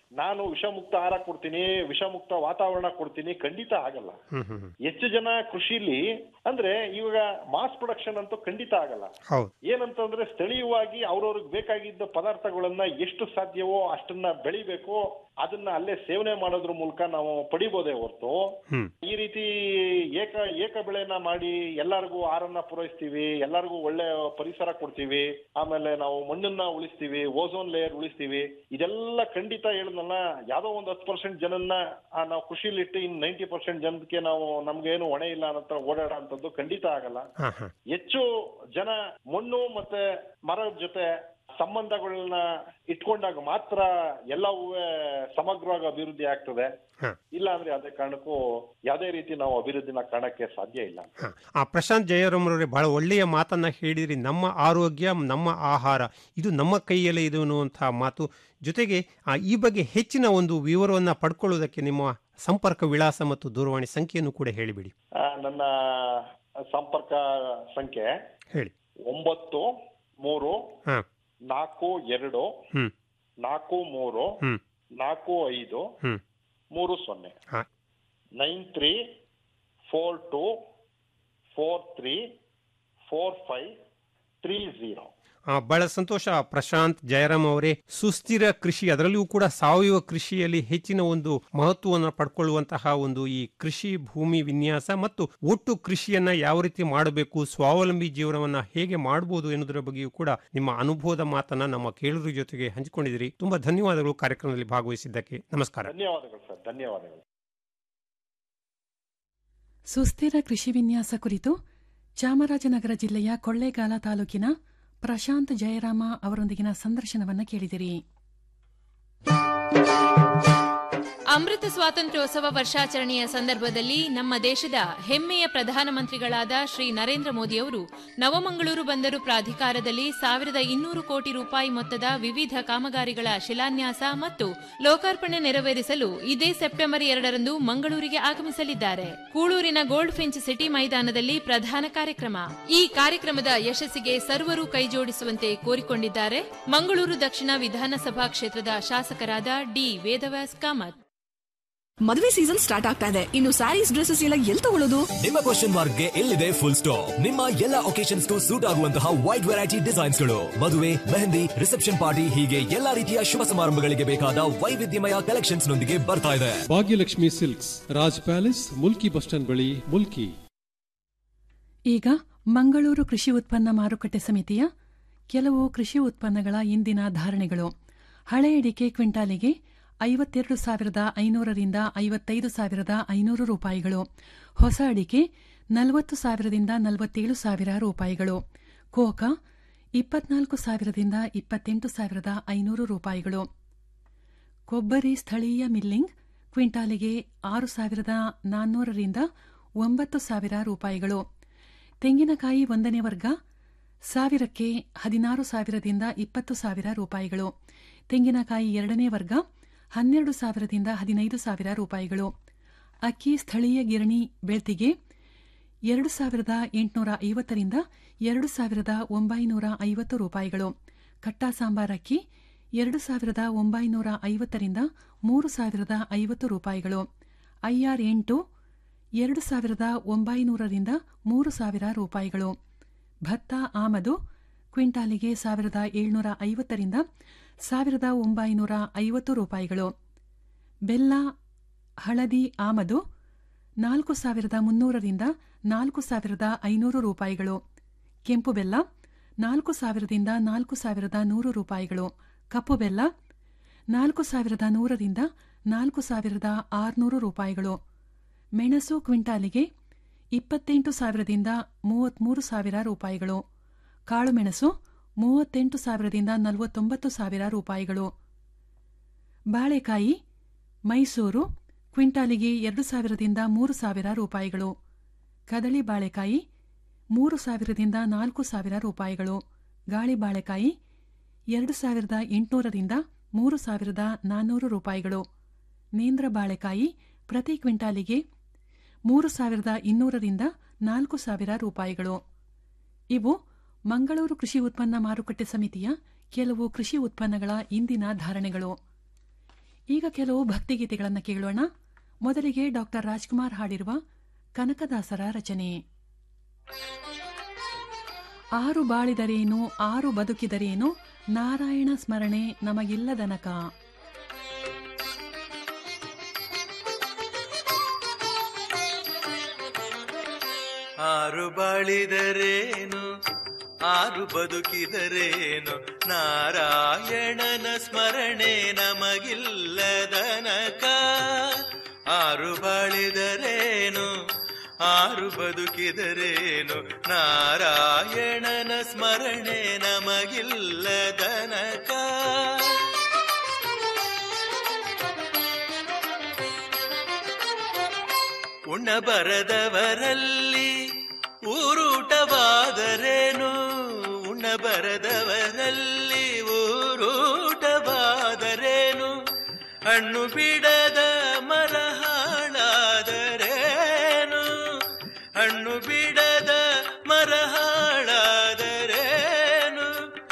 ನಾನು ವಿಷಮುಕ್ತ ಆಹಾರ ಕೊಡ್ತೀನಿ ವಿಷಮುಕ್ತ ವಾತಾವರಣ ಕೊಡ್ತೀನಿ ಖಂಡಿತ ಆಗಲ್ಲ ಹ್ಮ್ ಹ್ಮ್ ಹ್ಮ್. ಹೆಚ್ಚು ಜನ ಕೃಷಿಲಿ ಅಂದ್ರೆ ಇವಾಗ ಮಾಸ್ ಪ್ರೊಡಕ್ಷನ್ ಅಂತೂ ಖಂಡಿತ ಆಗಲ್ಲ ಹೌದು ಏನಂತಂದ್ರೆ ಸ್ಥಳೀಯವಾಗಿ ಅವ್ರವ್ರಿಗೆ ಬೇಕಾಗಿದ್ದ ಪದಾರ್ಥಗಳನ್ನ ಎಷ್ಟು ಸಾಧ್ಯವೋ ಅಷ್ಟನ್ನ ಬೆಳಿಬೇಕು ಅದನ್ನ ಅಲ್ಲೇ ಸೇವನೆ ಮಾಡೋದ್ರ ಮೂಲಕ ನಾವು ಪಡಿಬೋದೇ ಹೊರತು ಹ್ಮ್ ಈ ರೀತಿ ಏಕ ಏಕ ಬೆಳೆನ ಮಾಡಿ ಎಲ್ಲರಿಗೂ ಆಹಾರನ್ನ ಪೂರೈಸ್ತೀವಿ ಎಲ್ಲರಿಗೂ ಒಳ್ಳೆ ಪರಿಸರ ಕೊಡ್ತೀವಿ ಆಮೇಲೆ ನಾವು ಮಣ್ಣನ್ನ ಉಳಿಸ್ತೀವಿ ಓಝೋನ್ ಲೇಯರ್ ಉಳಿಸ್ತೀವಿ ಇದೆಲ್ಲ ಖಂಡಿತ ಹೇಳಿದ್ನಲ್ಲ ಯಾವ್ದೋ ಒಂದು ಹತ್ತು ಪರ್ಸೆಂಟ್ ಜನನ್ನ ಆ, ನಾವು ಕೃಷಿಲಿಟ್ಟು ಇನ್ ನೈಂಟಿ ಪರ್ಸೆಂಟ್ ಜನಕ್ಕೆ ನಾವು ನಮ್ಗೇನು ಹೊಣೆ ಇಲ್ಲ ಅನ್ನೋ ಓಡಾಡೋ ಅಂತದ್ದು ಖಂಡಿತ ಆಗಲ್ಲ ಹಾ ಹಾ ಹೆಚ್ಚು ಜನ ಮಣ್ಣು ಮತ್ತೆ ಮರದ ಜೊತೆ ಸಂಬಂಧಗಳನ್ನ ಇಟ್ಕೊಂಡಾಗ ಮಾತ್ರ ಎಲ್ಲವೂ ಸಮಗ್ರವಾಗಿ ಅಭಿವೃದ್ಧಿ ಆಗ್ತದೆ ಹಾ. ಇಲ್ಲ ಅಂದ್ರೆ ಅದೇ ಕಾರಣಕ್ಕೂ ಯಾವುದೇ ರೀತಿ ನಾವು ಅಭಿವೃದ್ಧಿನ ಕಾಣಕ್ಕೆ ಸಾಧ್ಯ ಇಲ್ಲ ಹ. ಆ ಪ್ರಶಾಂತ್ ಜಯರಾಮ್ರವರೇ ಬಹಳ ಒಳ್ಳೆಯ ಮಾತನ್ನ ಹೇಳಿದ್ರಿ ನಮ್ಮ ಆರೋಗ್ಯ ನಮ್ಮ ಆಹಾರ ಇದು ನಮ್ಮ ಕೈಯಲ್ಲೇ ಇದೆ ಅನ್ನುವಂತಹ ಮಾತು ಜೊತೆಗೆ ಆ, ಈ ಬಗ್ಗೆ ಹೆಚ್ಚಿನ ಒಂದು ವಿವರವನ್ನ ಪಡ್ಕೊಳ್ಳೋದಕ್ಕೆ ನಿಮ್ಮ ಸಂಪರ್ಕ ವಿಳಾಸ ಮತ್ತು ದೂರವಾಣಿ ಸಂಖ್ಯೆಯನ್ನು ಕೂಡ ಹೇಳಿಬಿಡಿ ಆ, ನನ್ನ ಸಂಪರ್ಕ ಸಂಖ್ಯೆ ಹೇಳಿ ಒಂಬತ್ತು ಮೂರು ಹಾ ನಾಲ್ಕು ಎರಡು ಹ್ಮ್ ನಾಲ್ಕು ಮೂರು ಹ್ಮ್ ನಾಲ್ಕು ಐದು ಹ್ಮ್ ಮೂರು ಸೊನ್ನೆ ಹಾ nine three four two four three four five three zero ಆ, ಬಹಳ ಸಂತೋಷ ಪ್ರಶಾಂತ್ ಜಯರಾಮ್ ಅವರೇ ಸುಸ್ಥಿರ ಕೃಷಿ ಅದರಲ್ಲಿಯೂ ಕೂಡ ಸಾವಯವ ಕೃಷಿಯಲ್ಲಿ ಹೆಚ್ಚಿನ ಒಂದು ಮಹತ್ವವನ್ನು ಪಡ್ಕೊಳ್ಳುವಂತಹ ಒಂದು ಈ ಕೃಷಿ ಭೂಮಿ ವಿನ್ಯಾಸ ಮತ್ತು ಒಟ್ಟು ಕೃಷಿಯನ್ನ ಯಾವ ರೀತಿ ಮಾಡಬೇಕು ಸ್ವಾವಲಂಬಿ ಜೀವನವನ್ನ ಹೇಗೆ ಮಾಡಬಹುದು ಎನ್ನುವುದರ ಬಗ್ಗೆಯೂ ಕೂಡ ನಿಮ್ಮ ಅನುಭವದ ಮಾತನ್ನ ನಮ್ಮ ಕೇಳುಗರ ಜೊತೆಗೆ ಹಂಚಿಕೊಂಡಿದ್ದೀರಿ ತುಂಬಾ ಧನ್ಯವಾದಗಳು ಕಾರ್ಯಕ್ರಮದಲ್ಲಿ ಭಾಗವಹಿಸಿದ್ದಕ್ಕೆ ನಮಸ್ಕಾರ ಧನ್ಯವಾದಗಳು ಸರ್ ಧನ್ಯವಾದಗಳು ಸುಸ್ಥಿರ ಕೃಷಿ ವಿನ್ಯಾಸ ಕುರಿತು ಚಾಮರಾಜನಗರ ಜಿಲ್ಲೆಯ ಕೊಳ್ಳೇಗಾಲ ತಾಲೂಕಿನ ಪ್ರಶಾಂತ್ ಜಯರಾಮ ಅವರೊಂದಿಗಿನ ಸಂದರ್ಶನವನ್ನ ಕೇಳಿದಿರಿ ಅಮೃತ ಸ್ವಾತಂತ್ರ್ಯೋತ್ಸವ ವರ್ಷಾಚರಣೆಯ ಸಂದರ್ಭದಲ್ಲಿ ನಮ್ಮ ದೇಶದ ಹೆಮ್ಮೆಯ ಪ್ರಧಾನಮಂತ್ರಿಗಳಾದ ಶ್ರೀ ನರೇಂದ್ರ ಮೋದಿಯವರು ನವಮಂಗಳೂರು ಬಂದರು ಪ್ರಾಧಿಕಾರದಲ್ಲಿ ಸಾವಿರದ ಇನ್ನೂರು ಕೋಟಿ ರೂಪಾಯಿ ಮೊತ್ತದ ವಿವಿಧ ಕಾಮಗಾರಿಗಳ ಶಿಲಾನ್ಯಾಸ ಮತ್ತು ಲೋಕಾರ್ಪಣೆ ನೆರವೇರಿಸಲು ಇದೇ ಸೆಪ್ಟೆಂಬರ್ ಎರಡರಂದು ಮಂಗಳೂರಿಗೆ ಆಗಮಿಸಲಿದ್ದಾರೆ ಕೂಳೂರಿನ ಗೋಲ್ಡ್ ಫಿಂಚ್ ಸಿಟಿ ಮೈದಾನದಲ್ಲಿ ಪ್ರಧಾನ ಕಾರ್ಯಕ್ರಮ ಈ ಕಾರ್ಯಕ್ರಮದ ಯಶಸ್ಸಿಗೆ ಸರ್ವರು ಕೈಜೋಡಿಸುವಂತೆ ಕೋರಿಕೊಂಡಿದ್ದಾರೆ ಮಂಗಳೂರು ದಕ್ಷಿಣ ವಿಧಾನಸಭಾ ಕ್ಷೇತ್ರದ ಶಾಸಕರಾದ ಡಿ ವೇದವ್ಯಾಸ್ ಕಾಮತ್ ಮದುವೆ ಸೀಸನ್ ಸ್ಟಾರ್ಟ್ ಆಗ್ತಾ ಇದೆ ಇನ್ನು ಸ್ಯಾರೀಸ್ ಡ್ರೆಸ್ಸಸ್ ಎಲ್ಲ ಎಲ್ಲಿ ತಗೊಳ್ಳೋದು ನಿಮ್ಮ ಕ್ವಶನ್ ಮಾರ್ಕ್ಗೆ ಎಲ್ಲಿದೆ ಫುಲ್ ಸ್ಟಾಪ್ ನಿಮ್ಮ ಎಲ್ಲ ಒಕೇಶನ್ಸ್ ಸೂಟ್ ಆಗುವಂತಹ ವೈಡ್ ವೆರೈಟಿ ಡಿಸೈನ್ಸ್ ಗಳು ಮದುವೆ ಮೆಹಂದಿ ರಿಸೆಪ್ಷನ್ ಪಾರ್ಟಿ ಹೀಗೆ ಎಲ್ಲಾ ರೀತಿಯ ಶುಭ ಸಮಾರಂಭಗಳಿಗೆ ಬೇಕಾದ ವೈವಿಧ್ಯಮಯ ಕಲೆಕ್ಷನ್ಸ್ ನೊಂದಿಗೆ ಬರ್ತಾ ಇದೆ Bhagyalakshmi silks Raj palace Mulki bus stand ಬಳಿ ಮುಲ್ಕಿ ಈಗ ಮಂಗಳೂರು ಕೃಷಿ ಉತ್ಪನ್ನ ಮಾರುಕಟ್ಟೆ ಸಮಿತಿಯ ಕೆಲವು ಕೃಷಿ ಉತ್ಪನ್ನಗಳ ಇಂದಿನ ಧಾರಣೆಗಳು ಹಳೆ ಅಡಿಕೆ ಕ್ವಿಂಟಾಲಿಗೆ ಐವತ್ತೆರಡು ಸಾವಿರದ ಐನೂರರಿಂದ ಐವತ್ತೈದು ಸಾವಿರದ ಐನೂರು ರೂಪಾಯಿಗಳು ಹೊಸ ಅಡಿಕೆ ನಲವತ್ತು ಸಾವಿರದಿಂದ ನಲವತ್ತೇಳು ಸಾವಿರ ರೂಪಾಯಿಗಳು ಕೋಕಾ ಇಪ್ಪತ್ನಾಲ್ಕು ಸಾವಿರದಿಂದ ಇಪ್ಪತ್ತೆಂಟು ಸಾವಿರದ ಐನೂರು ರೂಪಾಯಿಗಳು ಕೊಬ್ಬರಿ ಸ್ಥಳೀಯ ಮಿಲ್ಲಿಂಗ್ ಕ್ವಿಂಟಾಲಿಗೆ ಆರು ಸಾವಿರದ ನಾನ್ನೂರರಿಂದ ಒಂಬತ್ತು ಸಾವಿರ ರೂಪಾಯಿಗಳು ತೆಂಗಿನಕಾಯಿ ಒಂದನೇ ವರ್ಗ ಸಾವಿರಕ್ಕೆ ಹದಿನಾರು ಸಾವಿರದಿಂದ ಇಪ್ಪತ್ತು ಸಾವಿರ ರೂಪಾಯಿಗಳು ತೆಂಗಿನಕಾಯಿ ಎರಡನೇ ವರ್ಗ ಹನ್ನೆರಡು ಸಾವಿರದಿಂದ ಹದಿನೈದು ಸಾವಿರ ರೂಪಾಯಿಗಳು ಅಕ್ಕಿ ಸ್ಥಳೀಯ ಗಿರಣಿ ಬೆಳ್ತಿಗೆ ಎರಡು ಸಾವಿರದ ಎಂಟುನೂರ ಐವತ್ತರಿಂದ ಎರಡು ಸಾವಿರದ ಒಂಬೈನೂರ ಐವತ್ತು ರೂಪಾಯಿಗಳು ಕಟ್ಟಾ ಸಾಂಬಾರ್ ಅಕ್ಕಿ ಎರಡು ಸಾವಿರದ ಒಂಬೈನೂರ ಐವತ್ತರಿಂದ ಮೂರು ಸಾವಿರದ ಐವತ್ತು ರೂಪಾಯಿಗಳು ಐಆರ್ ಎಂಟು ಎರಡು ಸಾವಿರದ ಒಂಬೈನೂರರಿಂದ ಮೂರು ಸಾವಿರ ರೂಪಾಯಿಗಳು ಭತ್ತ ಆಮದು ಕ್ವಿಂಟಾಲಿಗೆ ಸಾವಿರದ ಏಳ್ನೂರ ಐವತ್ತರಿಂದ ಸಾವಿರದ ಒಂಬೈನೂರ ಐವತ್ತು ರೂಪಾಯಿಗಳು ಬೆಲ್ಲ ಹಳದಿ ಆಮದು ನಾಲ್ಕು ಸಾವಿರದ ಮುನ್ನೂರರಿಂದ ನಾಲ್ಕು ಸಾವಿರದ ಐನೂರು ರೂಪಾಯಿಗಳು ಕೆಂಪು ಬೆಲ್ಲ ನಾಲ್ಕು ಸಾವಿರದಿಂದ ನಾಲ್ಕು ಸಾವಿರದ ನೂರು ರೂಪಾಯಿಗಳು ಕಪ್ಪು ಬೆಲ್ಲ ನಾಲ್ಕು ಸಾವಿರದ ನೂರರಿಂದ ನಾಲ್ಕು ಸಾವಿರದ ಆರುನೂರು ರೂಪಾಯಿಗಳು ಮೆಣಸು ಕ್ವಿಂಟಾಲಿಗೆ ಇಪ್ಪತ್ತೆಂಟು ಸಾವಿರದಿಂದ ಮೂವತ್ಮೂರು ಸಾವಿರ ರೂಪಾಯಿಗಳು ಕಾಳುಮೆಣಸು ಮೂವತ್ತೆಂಟು ಸಾವಿರದಿಂದ ನಲವತ್ತೊಂಬತ್ತು ಸಾವಿರ ರೂಪಾಯಿಗಳು ಬಾಳೆಕಾಯಿ ಮೈಸೂರು ಕ್ವಿಂಟಾಲಿಗೆ ಎರಡು ಸಾವಿರದಿಂದ ಮೂರು ಸಾವಿರ ರೂಪಾಯಿಗಳು ಕದಳಿ ಬಾಳೆಕಾಯಿ ಮೂರು ಸಾವಿರದಿಂದ ನಾಲ್ಕು ಸಾವಿರ ರೂಪಾಯಿಗಳು ಗಾಳಿ ಬಾಳೆಕಾಯಿ ಎರಡು ಸಾವಿರದ ಎಂಟುನೂರರಿಂದ ಮೂರು ಸಾವಿರದ ನಾನ್ನೂರು ರೂಪಾಯಿಗಳು ನೇಂದ್ರ ಬಾಳೆಕಾಯಿ ಪ್ರತಿ ಕ್ವಿಂಟಾಲಿಗೆ ಮೂರು ಸಾವಿರದ ಇನ್ನೂರರಿಂದ ನಾಲ್ಕು ಸಾವಿರ ರೂಪಾಯಿಗಳು ಇವು ಮಂಗಳೂರು ಕೃಷಿ ಉತ್ಪನ್ನ ಮಾರುಕಟ್ಟೆ ಸಮಿತಿಯ ಕೆಲವು ಕೃಷಿ ಉತ್ಪನ್ನಗಳ ಇಂದಿನ ಧಾರಣೆಗಳು ಈಗ ಕೆಲವು ಭಕ್ತಿಗೀತೆಗಳನ್ನು ಕೇಳೋಣ ಮೊದಲಿಗೆ ಡಾಕ್ಟರ್ ರಾಜ್ಕುಮಾರ್ ಹಾಡಿರುವ ಕನಕದಾಸರ ರಚನೆ ಆರು ಬಾಳಿದರೇನು ಆರು ಬದುಕಿದರೇನು ನಾರಾಯಣ ಸ್ಮರಣೆ ನಮಗಿಲ್ಲದನಕ ಆರು ಬಾಳಿದರೇನು ಆರು ಬದುಕಿದರೇನು ನಾರಾಯಣನ ಸ್ಮರಣೆ ನಮಗಿಲ್ಲದನಕ ಆರು ಬಾಳಿದರೇನು ಆರು ಬದುಕಿದರೇನು ನಾರಾಯಣನ ಸ್ಮರಣೆ ನಮಗಿಲ್ಲದನಕ ಉಣಬರದವರಲ್ಲಿ ಊರೂಟವಾದರೇನು ಉಣಬರದವರಲ್ಲಿ ಊರೂಟವಾದರೇನು ಹಣ್ಣು ಬಿಡದ ಮರ ಹಾಳಾದರೇನು ಹಣ್ಣು ಬಿಡದ ಮರ ಹಾಳಾದರೇನು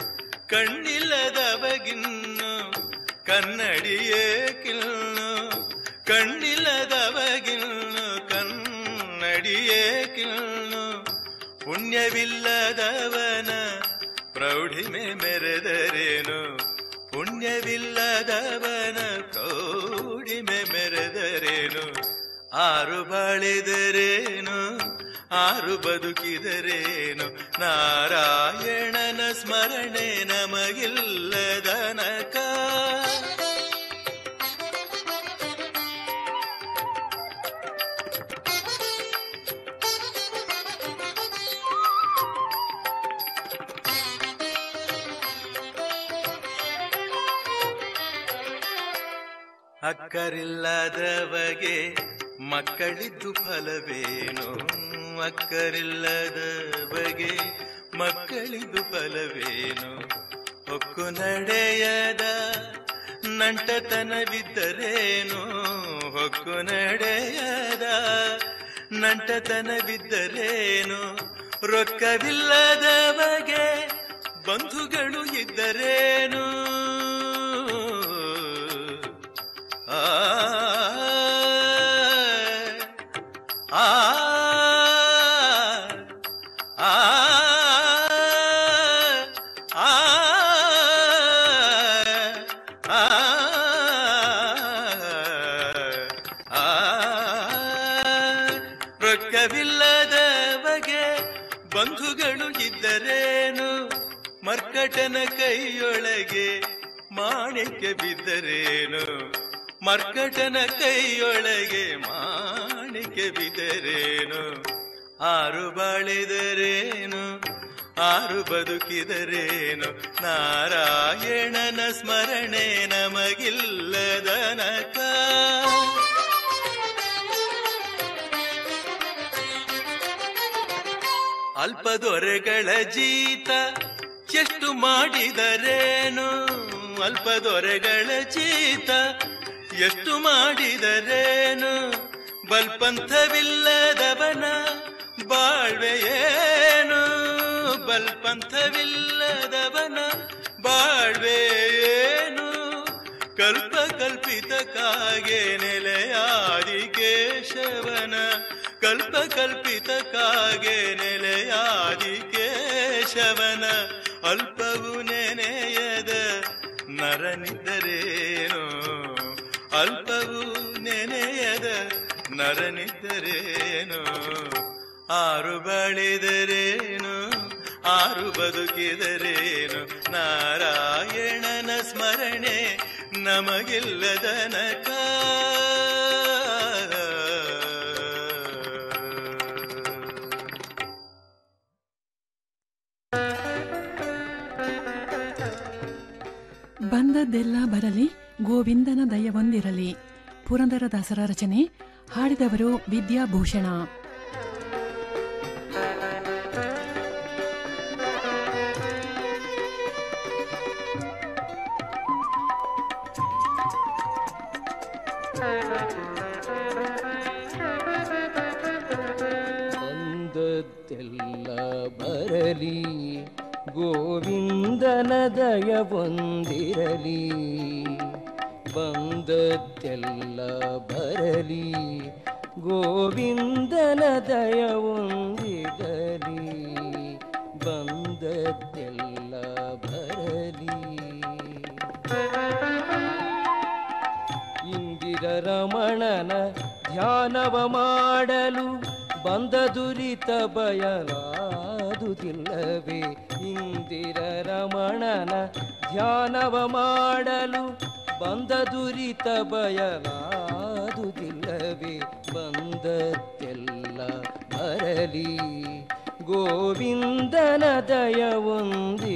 ಕಣ್ಣಿಲ್ಲದವಗಿನ್ನು ಕನ್ನಡಿಯೇ ಕಿಲ್ನು ಕಣ್ಣಿಲ್ಲದವಗಿನ್ನು ಕನ್ನಡಿಯೇ ಕಿಲ್ನು ಪುಣ್ಯವಿಲ್ಲದವನ ಪ್ರೌಢಿಮೆ ಮೆರೆದರೇನು ಪುಣ್ಯವಿಲ್ಲದವನ ಪ್ರೌಢಿಮೆ ಮೆರೆದರೇನು ಆರು ಬಾಳಿದರೇನು ಆರು ಬದುಕಿದರೇನು ನಾರಾಯಣನ ಸ್ಮರಣೆ ನಮಗಿಲ್ಲದನಕ ಅಕ್ಕರಿಲ್ಲದವಗೆ ಮಕ್ಕಳಿದ್ದು ಫಲವೇನು ಅಕ್ಕರಿಲ್ಲದ ಬಗೆ ಮಕ್ಕಳಿದ್ದು ಫಲವೇನು ಹೊಕ್ಕು ನಡೆಯದ ನಂಟತನವಿದ್ದರೇನು ಹೊಕ್ಕು ನಡೆಯದ ನಂಟತನವಿದ್ದರೇನು ರೊಕ್ಕವಿಲ್ಲದ ಬಗೆ ಬಂಧುಗಳು ಇದ್ದರೇನು ಆ ಆ ಆ ಆ ರೊಕ್ಕವಿಲ್ಲದ ಬಗೆ ಬಂಧುಗಳು ಇದ್ದರೇನು ಮರ್ಕಟನ ಕೈಯೊಳಗೆ ಮಾಣಿಕ್ಯ ಬಿದ್ದರೇನು ಮರ್ಕಟನ ಕೈಯೊಳಗೆ ಮಾಣಿಕ್ಯ ಬಿದ್ದರೇನು ಆರು ಬಾಳಿದರೇನು ಆರು ಬದುಕಿದರೇನು ನಾರಾಯಣನ ಸ್ಮರಣೆ ನಮಗಿಲ್ಲದನಕ ಅಲ್ಪದೊರೆಗಳ ಜೀತ ಎಷ್ಟು ಮಾಡಿದರೇನು ಅಲ್ಪದೊರೆಗಳ ಜೀತ ಎಷ್ಟು ಮಾಡಿದರೇನು ಬಲ್ಪಂಥವಿಲ್ಲದವನ ಬಾಳ್ವೆಯೇನು ಬಲ್ಪಂಥವಿಲ್ಲದವನ ಬಾಳ್ವೆಯೇನು ಕಲ್ಪ ಕಲ್ಪಿತಕ್ಕಾಗೆ ನೆಲೆಯಾದಿ ಕೇಶವನ ಕಲ್ಪ ಕಲ್ಪಿತಕ್ಕಾಗೆ ನೆಲೆಯಾದಿ ಕೇಶವನ ಅಲ್ಪವು ನೆನೆಯದ ನರನಿದ್ದರೇನು ಅಲ್ಪವು ನೆನೆಯದ ನರನಿದ್ದರೇನು ಆರು ಬಳಿದರೇನು ಆರು ಬದುಕಿದರೇನು ನಾರಾಯಣನ ಸ್ಮರಣೆ ನಮಗಿಲ್ಲದನಕ ಬಂದದ್ದೆಲ್ಲ ಬರಲಿ ಗೋವಿಂದನ ದಯವೊಂದಿರಲಿ ಪುರಂದರದಾಸರ ರಚನೆ ಹಾಡಿದವರು ವಿದ್ಯಾಭೂಷಣ ಬಂದದ್ದೆಲ್ಲ ಬರಲಿ ಗೋವಿಂದನ ದಯವೊಂದಿರಲಿ ಬಂದದ್ದೆಲ್ಲ ಬರಲಿ ಗೋವಿಂದನ ದಯವೊಂದಿರಲಿ ಬಂದದ್ದೆಲ್ಲ ಬರಲಿ ಇಂದಿರ ರಮಣನ ಧ್ಯಾನವ ಮಾಡಲು ಬಂದ ದುರಿತ ಬಯಲಾದುದಿಲ್ಲವೇ ಇಂದಿರ ರಮಣನ ಧ್ಯಾನವ ಮಾಡಲು ಬಂದ ದುರಿತ ಬಯಲಾದುದಿಲ್ಲವೇ ಬಂದದ್ದೆಲ್ಲ ಬರಲಿ ಗೋವಿಂದನ ದಯವೊಂದಿರಲಿ